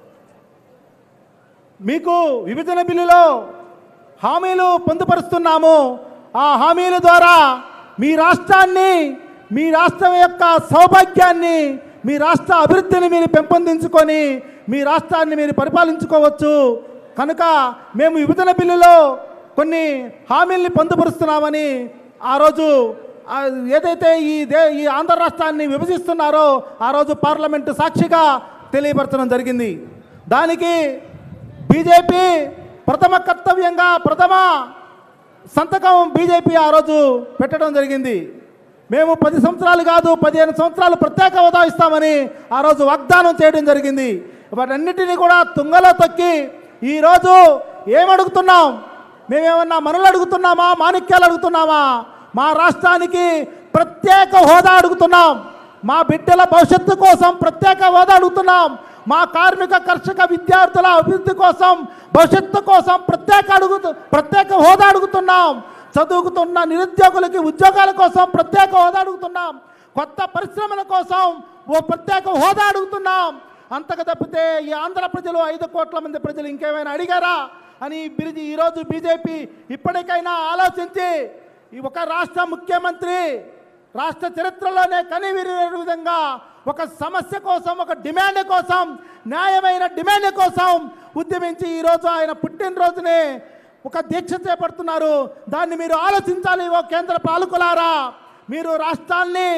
[SPEAKER 18] మీకు విభజన బిల్లులో హామీలు పొందుపరుస్తున్నాము ఆ హామీల ద్వారా మీ రాష్ట్రాన్ని మీ రాష్ట్రం యొక్క సౌభాగ్యాన్ని మీ రాష్ట్ర అభివృద్ధిని మీరు పెంపొందించుకొని మీ రాష్ట్రాన్ని మీరు పరిపాలించుకోవచ్చు కనుక మేము విభజన బిల్లులో కొన్ని హామీల్ని పొందుపరుస్తున్నామని ఆ రోజు ఆ ఏదైతే ఈ దే ఈ ఆంధ్ర రాష్ట్రాన్ని విభజిస్తున్నారో ఆ రోజు పార్లమెంటు సాక్షిగా తెలియపరచడం జరిగింది దానికి బీజేపీ ప్రథమ కర్తవ్యంగా ప్రథమ సంతకం బీజేపీ ఆ రోజు పెట్టడం జరిగింది మేము పది సంవత్సరాలు కాదు పదిహేను సంవత్సరాలు ప్రత్యేక హోదా ఇస్తామని ఆ రోజు వాగ్దానం చేయడం జరిగింది వాటన్నిటిని కూడా తుంగలో తొక్కి ఈరోజు ఏమడుగుతున్నాం మేమేమన్నా మనులు అడుగుతున్నామా మాణిక్యాలు అడుగుతున్నామా మా రాష్ట్రానికి ప్రత్యేక హోదా అడుగుతున్నాం మా బిడ్డల భవిష్యత్తు కోసం ప్రత్యేక హోదా అడుగుతున్నాం మా కార్మిక కర్షక విద్యార్థుల అభివృద్ధి కోసం భవిష్యత్తు కోసం ప్రత్యేక అడుగు ప్రత్యేక హోదా అడుగుతున్నాం చదువుకుతున్న నిరుద్యోగులకి ఉద్యోగాల కోసం ప్రత్యేక హోదా అడుగుతున్నాం కొత్త పరిశ్రమల కోసం ఓ ప్రత్యేక హోదా అడుగుతున్నాం అంతకు తప్పితే ఈ ఆంధ్ర ప్రజలు ఐదు కోట్ల మంది ప్రజలు ఇంకేమైనా అడిగారా అని బిరిజి ఈరోజు బీజేపీ ఇప్పటికైనా ఆలోచించి ఈ ఒక రాష్ట్ర ముఖ్యమంత్రి రాష్ట్ర చరిత్రలోనే కనివిరి విధంగా ఒక సమస్య కోసం ఒక డిమాండ్ కోసం న్యాయమైన డిమాండ్ కోసం ఉద్యమించి ఈరోజు ఆయన పుట్టినరోజునే ఒక దీక్ష చేపడుతున్నారు దాన్ని మీరు ఆలోచించాలి ఓ కేంద్ర పాలకులారా మీరు రాష్ట్రాన్ని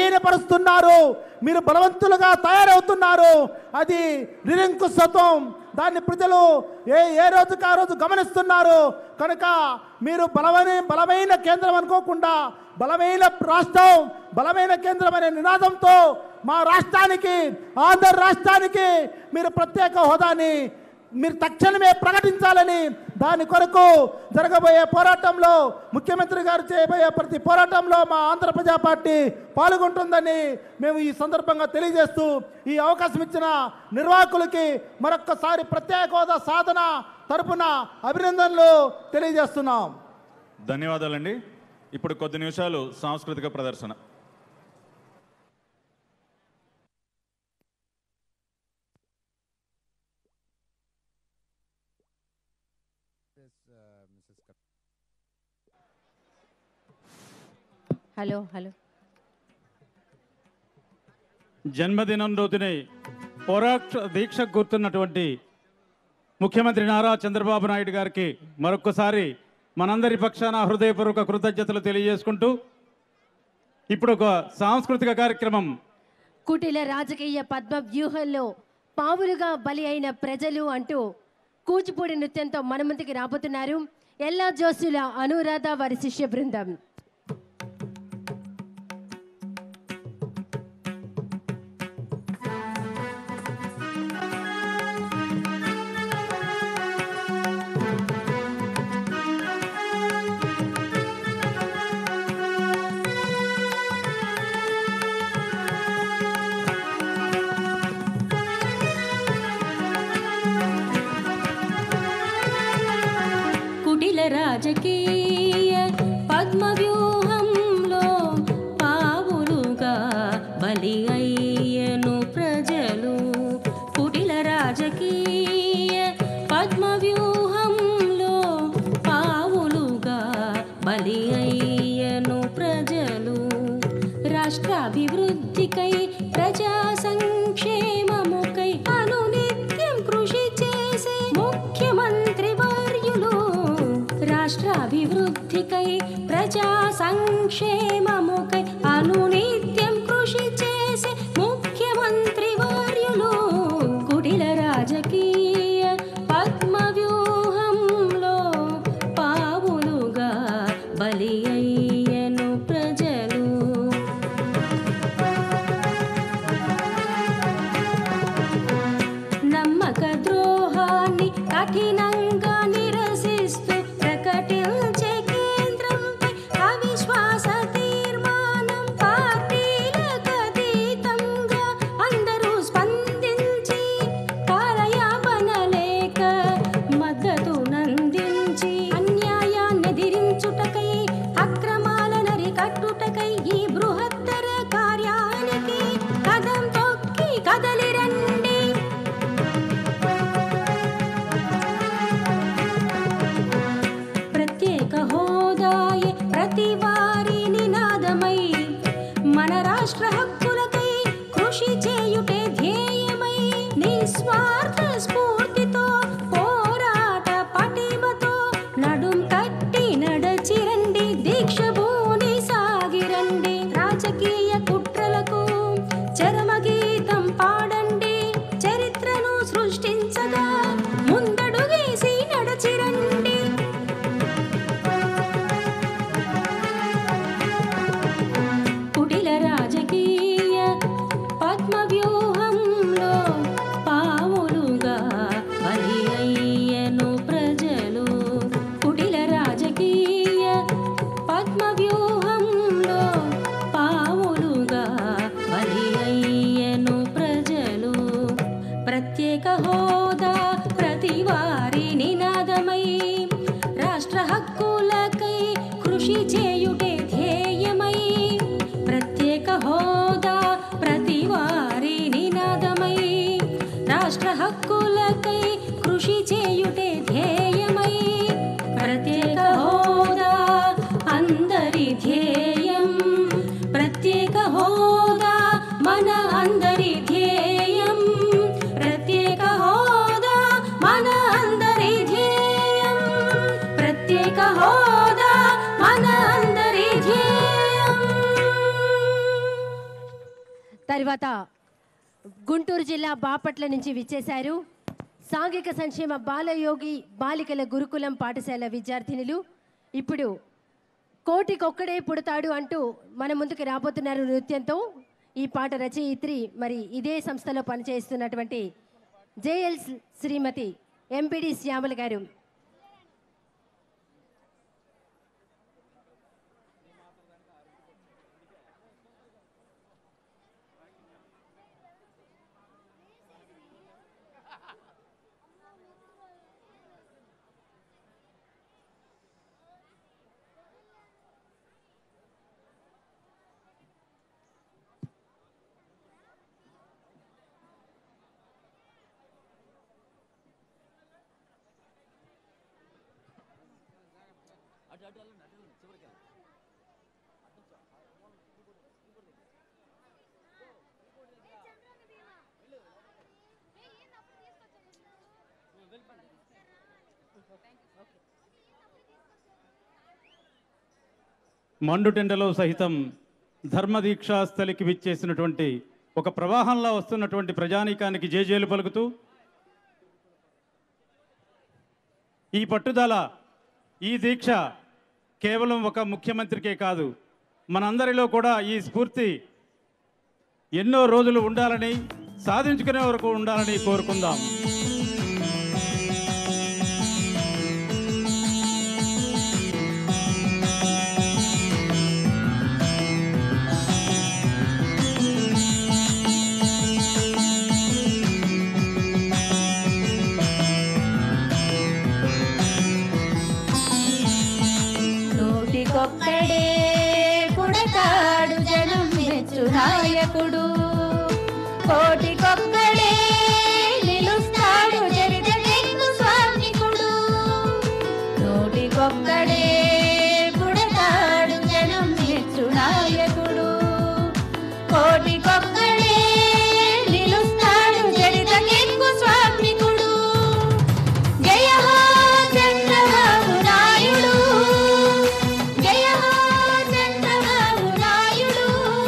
[SPEAKER 18] బలహీనపరుస్తున్నారు మీరు బలవంతులుగా తయారవుతున్నారు అది నిరంకుశత్వం దాన్ని ప్రజలు ఏ ఏ రోజుకి ఆ రోజు గమనిస్తున్నారు కనుక మీరు బలమైన బలమైన కేంద్రం అనుకోకుండా బలమైన రాష్ట్రం బలమైన కేంద్రం అనే నినాదంతో మా రాష్ట్రానికి ఆంధ్ర రాష్ట్రానికి మీరు ప్రత్యేక హోదాని మీరు తక్షణమే ప్రకటించాలని దాని కొరకు జరగబోయే పోరాటంలో ముఖ్యమంత్రి గారు చేయబోయే ప్రతి పోరాటంలో మా ఆంధ్ర ప్రజా పార్టీ పాల్గొంటుందని మేము ఈ సందర్భంగా తెలియజేస్తూ ఈ అవకాశం ఇచ్చిన నిర్వాహకులకి మరొక్కసారి ప్రత్యేక హోదా సాధన తరపున అభినందనలు తెలియజేస్తున్నాం
[SPEAKER 3] ధన్యవాదాలండి ఇప్పుడు కొద్ది నిమిషాలు సాంస్కృతిక ప్రదర్శన
[SPEAKER 19] హలో హలో
[SPEAKER 9] జన్మదినం రోజునే పోరాట దీక్ష గుర్తున్నటువంటి ముఖ్యమంత్రి నారా చంద్రబాబు నాయుడు గారికి మరొకసారి మనందరి పక్షాన హృదయపూర్వక కృతజ్ఞతలు తెలియజేసుకుంటూ ఇప్పుడు ఒక సాంస్కృతిక కార్యక్రమం
[SPEAKER 19] కుటిల రాజకీయ పద్మ వ్యూహంలో పావులుగా బలి అయిన ప్రజలు అంటూ కూచిపూడి నృత్యంతో మన ముందుకి రాబోతున్నారు ఎల్లా జోసుల అనురాధ వారి శిష్య బృందం
[SPEAKER 20] కుటిల రాజకీయ పద్మ వ్యూహంలో పావులుగా బలి అయ్యను ప్రజలు కుటిల రాజకీయ పద్మ వ్యూహంలో పావులుగా బలి అయ్యను ప్రజలు రాష్ట్రాభివృద్ధికై ప్రజా సంక్షేమముకై అనునిత్యం కృషి చేసే ముఖ్యమంత్రి వర్యులు రాష్ట్రాభివృద్ధికై ప్రజా సంక్షేమముకై అనునిత్యం కృషి చేసే ముఖ్యమంత్రి వర్యులు కుటిల రాజకీయ పద్మ వ్యూహంలో పావులుగా బలి అయ్యను ప్రజలు నమ్మక ద్రోహాన్ని కఠినంగా నిరసిస్తూ ప్రకటించే కేంద్రంపై అవిశ్వాస తీర్మానం పార్టీలకు అతీతంగా అందరూ స్పందించి కాలయాపన లేక మద్దతునందించి అన్యాయాన్ని ఎదిరించుటకై అక్రమాలనరి కట్టుటకై ఈ బృహత్తర కార్యానికి కదం తొక్కి కదలి రండి ప్రత్యేక హోదాయే ప్రతి వారి నినాదమై మన రాష్ట్ర హక్కులకై కృషి చేయుటే ధ్యేయమై నిస్వార్థ స్ఫూర్తితో పోరాట పటిమతో నడుం కట్టి నడచిరండి దీక్ష భూని సాగిరండి రాజకీయ కుట్రలకు చరమగీతం పాడండి చరిత్రను సృష్టించగా ముందడుగేసి నడచిరండి కుటిల రాజకీయ పద్మ వ్యూహంలో పావులుగా బలి అయ్యను ప్రజలు కుటిల రాజకీయ పద్మ వ్యూహంలో పావులుగా బలి అయ్యను ప్రజలు ప్రత్యేక హోదా ప్రతి వారి నినాదమై రాష్ట్ర హక్కులకై కృషి చేయుటే ధ్యేయమై ప్రత్యేక హోదా ప్రతి వారి నినాదమై రాష్ట్ర హక్కులకై కృషి చేయుటే ధ్యేయమై ప్రత్యేక హోదా అందరి ధ్యేయం ప్రత్యేక హోదా మన అందరి ధ్యేయం ప్రత్యేక హోదా మన అందరి ధ్యేయం ప్రత్యేక హోదా మన అందరి ధ్యేయం
[SPEAKER 19] తర్వాత గుంటూరు జిల్లా బాపట్ల నుంచి విచ్చేశారు సాంఘిక సంక్షేమ బాలయోగి బాలికల గురుకులం పాఠశాల విద్యార్థినులు ఇప్పుడు కోటికొక్కడే పుడతాడు అంటూ మన ముందుకు రాబోతున్నారు నృత్యంతో ఈ పాట రచయిత్రి మరి ఇదే సంస్థలో పనిచేస్తున్నటువంటి జేఎల్ శ్రీమతి ఎంపిడి శ్యామల గారు
[SPEAKER 21] మండుటెండలో సహితం ధర్మదీక్షా స్థలికి విచ్చేసినటువంటి ఒక ప్రవాహంలో వస్తున్నటువంటి ప్రజానీకానికి జేజేలు పలుకుతూ ఈ పట్టుదల ఈ దీక్ష కేవలం ఒక ముఖ్యమంత్రికే కాదు మనందరిలో కూడా ఈ స్ఫూర్తి ఎన్నో రోజులు ఉండాలని సాధించుకునే వరకు ఉండాలని కోరుకుందాం
[SPEAKER 20] నూటికొక్కడే పుడతాడు జనం మెచ్చు నాయకుడు కోటికొక్కడే నిలుస్తాడు చరితకెక్కు స్వామికుడు నూటికొక్కడే పుడతాడు జనం మెచ్చు నాయకుడు కోటికొక్కడే నిలుస్తాడు చరితకెక్కు స్వామికుడు జయ హో చంద్రబాబు నాయుడు జయ హో చంద్రబాబు నాయుడు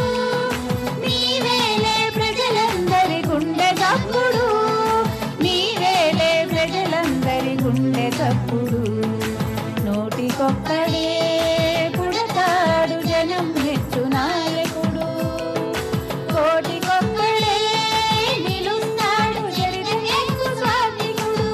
[SPEAKER 20] నీవేలే ప్రజలందరి గుండె తప్పుడు నీవేలే ప్రజలందరి గుండె తప్పుడు నోటికొక్కడే పుడతాడు జనం మెచ్చు నాయకుడు కోటికొక్కడే నిలుస్తాడు చరితకెక్కు స్వామికుడు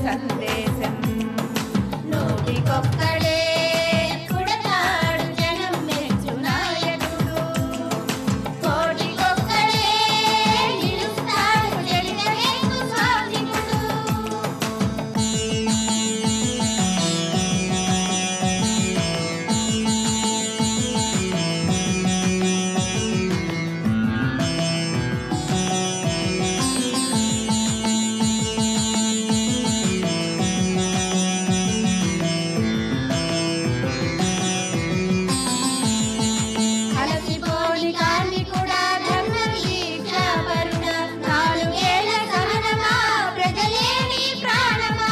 [SPEAKER 20] సందేశం నోటికొక్కడే పుడతాడు జనం మెచ్చు నాయకుడు కోటికొక్కడే నిలుస్తాడు జడితెక్కు స్వామికుడు అలసిపోని కార్మికుడా ధర్మ దీక్షాపరుడా నాలుగేళ్ల సహనమా ప్రజలే నీ ప్రాణమా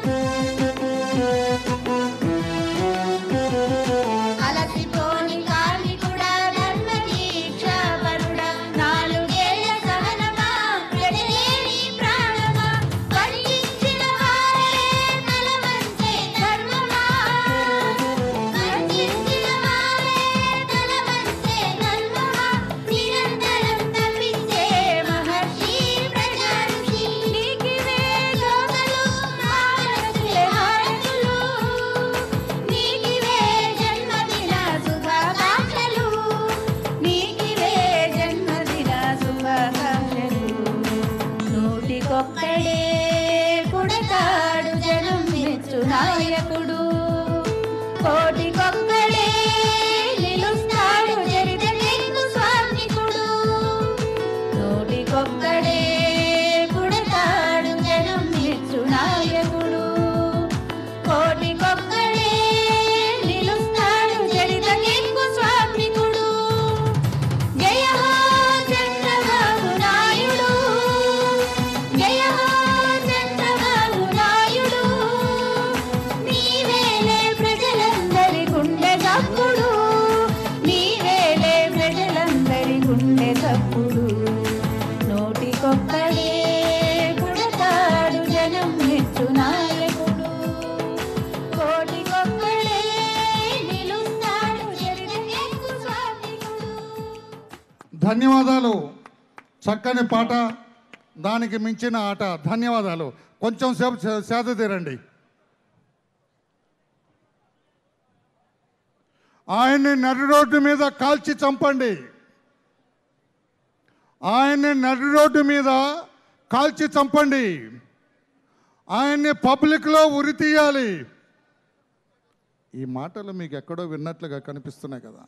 [SPEAKER 20] అలసిపోని కార్మికుడా ధర్మ దీక్షాపరుడా నాలుగేళ్ల సహనమా ప్రజలే నీ ప్రాణమా ఖండించిన వారే తల వంచే ధర్మమా ఖండించిన వారే తల వంచే ధర్మమా నిరంతరం తప్పించే మహర్షి ప్రజాఋషి నీకివే లోకలు మానసులే హారతులు నీకివే జన్మదిన శుభాకాంక్షలు నీకివే జన్మదిన శుభాకాంక్షలు నూటికొక్కడే పుడతాడు జనం మెచ్చు నాయకుడు కోటికొక్కడే నిలుస్తాడు చరితకెక్కు స్వామికుడు నూటికొక్కడే పుడతాడు జనం మెచ్చు నాయకుడు కోటికొక్కడే నిలుస్తాడు చరితకెక్కు స్వామికుడు జయ హో చంద్రబాబు నాయుడు జయ హో చంద్రబాబు నాయుడు నీవేలే ప్రజలందరి గుండె తప్పుడు నీవేలే ప్రజలందరి గుండె తప్పుడు నోటికొక్కడే పుడతాడు జనం మెచ్చు నాయకుడు కోటికొక్కడే నిలుస్తాడు చరితకెక్కు స్వామికుడు
[SPEAKER 1] ధన్యవాదాలు చక్కని పాట దానికి మించిన ఆట ధన్యవాదాలు కొంచెం సేపు సే- సేద తీరండి ఆయన్ని నడి రోడ్డు మీద కాల్చి చంపండి ఆయన్ని నడి రోడ్డు మీద కాల్చి చంపండి ఆయన్ని పబ్లిక్లో ఉరి తీయాలి ఈ మాటలు మీకు ఎక్కడో విన్నట్లుగా కనిపిస్తున్నాయి కదా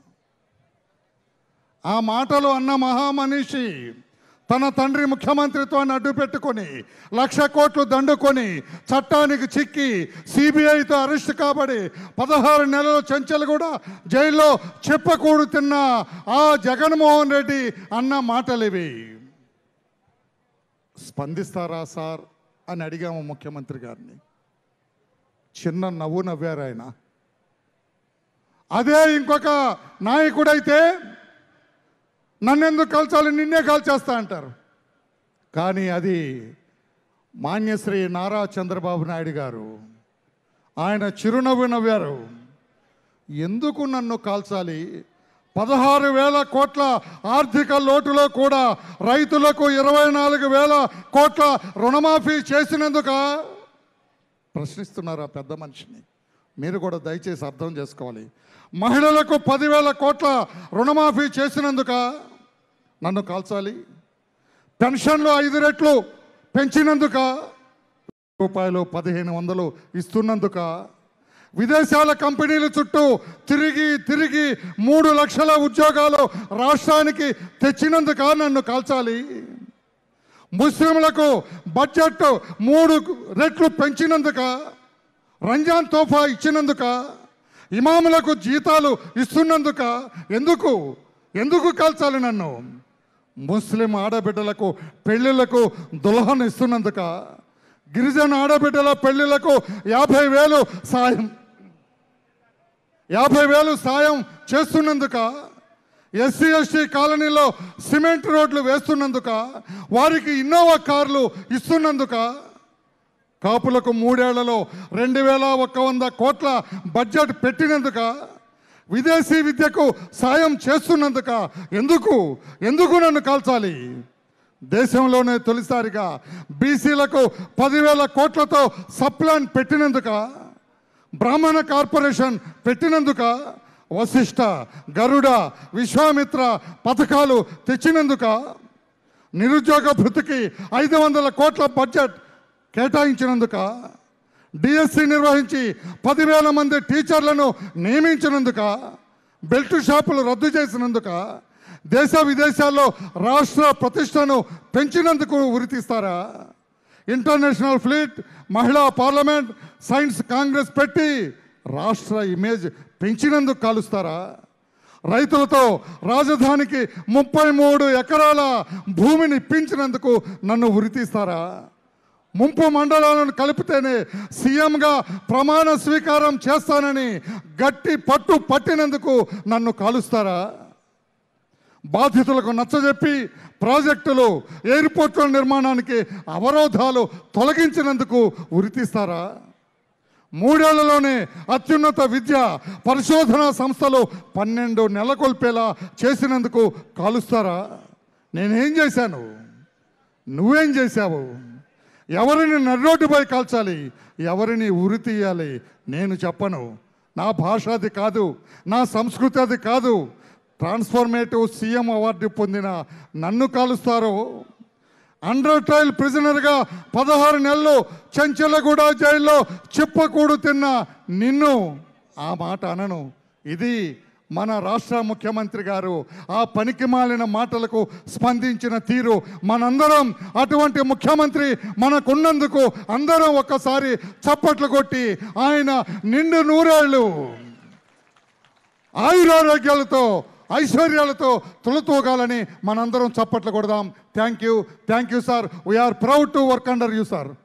[SPEAKER 1] ఆ మాటలు అన్న మహామనిషి తన తండ్రి ముఖ్యమంత్రిత్వాన్ని అడ్డు పెట్టుకొని లక్ష కోట్లు దండుకొని చట్టానికి చిక్కి సిబిఐతో అరెస్ట్ కాబడి పదహారు నెలల చెంచలు కూడా జైల్లో చెప్పకూడు తిన్న ఆ జగన్మోహన్ రెడ్డి అన్న మాటలు ఇవి స్పందిస్తారా సార్ అని అడిగాము ముఖ్యమంత్రి గారిని చిన్న నవ్వు నవ్వారు ఆయన అదే ఇంకొక నాయకుడైతే నన్నెందుకు కాల్చాలి నిన్నే కాల్చేస్తా అంటారు కానీ అది మాన్యశ్రీ నారా చంద్రబాబు నాయుడు గారు ఆయన చిరునవ్వు నవ్వారు ఎందుకు నన్ను కాల్చాలి పదహారు వేల కోట్ల ఆర్థిక లోటులో కూడా రైతులకు ఇరవై నాలుగు వేల కోట్ల రుణమాఫీ చేసినందుక ప్రశ్నిస్తున్నారు ఆ పెద్ద మనిషిని మీరు కూడా దయచేసి అర్థం చేసుకోవాలి మహిళలకు పదివేల కోట్ల రుణమాఫీ చేసినందుక నన్ను కాల్చాలి పెన్షన్లు ఐదు రెట్లు పెంచినందుక రూపాయలు పదిహేను వందలు ఇస్తున్నందుక విదేశాల కంపెనీల చుట్టూ తిరిగి తిరిగి మూడు లక్షల ఉద్యోగాలు రాష్ట్రానికి తెచ్చినందుక నన్ను కాల్చాలి ముస్లింలకు బడ్జెట్ మూడు రెట్లు పెంచినందుక రంజాన్ తోఫా ఇచ్చినందుక ఇమాములకు జీతాలు ఇస్తున్నందుక ఎందుకు ఎందుకు కాల్చాలి నన్ను ముస్లిం ఆడబిడ్డలకు పెళ్ళిళ్ళకు దుల్హన్ ఇస్తున్నందుక గిరిజన ఆడబిడ్డల పెళ్ళిళ్ళకు యాభై వేలు సాయం యాభై వేలు సాయం చేస్తున్నందుక ఎస్సీ ఎస్టీ కాలనీలో సిమెంట్ రోడ్లు వేస్తున్నందుక వారికి ఇన్నోవా కార్లు ఇస్తున్నందుక కాపులకు మూడేళ్లలో రెండు వేల ఒక్క వంద కోట్ల బడ్జెట్ పెట్టినందుక విదేశీ విద్యకు సాయం చేస్తున్నందుక ఎందుకు ఎందుకు నన్ను కాల్చాలి దేశంలోనే తొలిసారిగా బీసీలకు పదివేల కోట్లతో సప్లాన్ పెట్టినందుక బ్రాహ్మణ కార్పొరేషన్ పెట్టినందుక వశిష్ట గరుడ విశ్వామిత్ర పథకాలు తెచ్చినందుక నిరుద్యోగ భృతికి ఐదు వందల కోట్ల బడ్జెట్ కేటాయించినందుక డిఎస్సి నిర్వహించి పదివేల మంది టీచర్లను నియమించినందుక బెల్ట్ షాపులు రద్దు చేసినందుక దేశ విదేశాల్లో రాష్ట్ర ప్రతిష్టను పెంచినందుకు ఉరితీస్తారా ఇంటర్నేషనల్ ఫ్లీట్ మహిళా పార్లమెంట్ సైన్స్ కాంగ్రెస్ పెట్టి రాష్ట్ర ఇమేజ్ పెంచినందుకు కాలుస్తారా రైతులతో రాజధానికి ముప్పై మూడు ఎకరాల భూమిని ఇప్పించినందుకు నన్ను ఉరితీస్తారా ముంపు మండలాలను కలిపితేనే సీఎంగా ప్రమాణ స్వీకారం చేస్తానని గట్టి పట్టు పట్టినందుకు నన్ను కాలుస్తారా బాధితులకు నచ్చజెప్పి ప్రాజెక్టులు ఎయిర్పోర్టుల నిర్మాణానికి అవరోధాలు తొలగించినందుకు ఉరితీస్తారా మూడేళ్లలోనే అత్యున్నత విద్య పరిశోధనా సంస్థలు పన్నెండు నెలకొల్పేలా చేసినందుకు కాలుస్తారా నేనేం చేశాను నువ్వేం చేశావు ఎవరిని నర్రోడ్డుపై కాల్చాలి ఎవరిని ఉరి తీయాలి నేను చెప్పను నా భాష అది కాదు నా సంస్కృతి అది కాదు ట్రాన్స్ఫర్మేటివ్ సీఎం అవార్డు పొందిన నన్ను కాలుస్తారు అండర్ ట్రయల్ ప్రిజనర్గా పదహారు నెలలు చెంచలగూడ జైల్లో చిప్పకూడు తిన్న నిన్ను ఆ మాట అనను ఇది మన రాష్ట్ర ముఖ్యమంత్రి గారు ఆ పనికి మాలిన మాటలకు స్పందించిన తీరు మనందరం అటువంటి ముఖ్యమంత్రి మనకున్నందుకు అందరం ఒక్కసారి చప్పట్లు కొట్టి ఆయన నిండు నూరేళ్ళు ఆయురారోగ్యాలతో ఐశ్వర్యాలతో తులతూగాలని మనందరం చప్పట్లు కొడదాం thank you thank you sir we are proud to work under you sir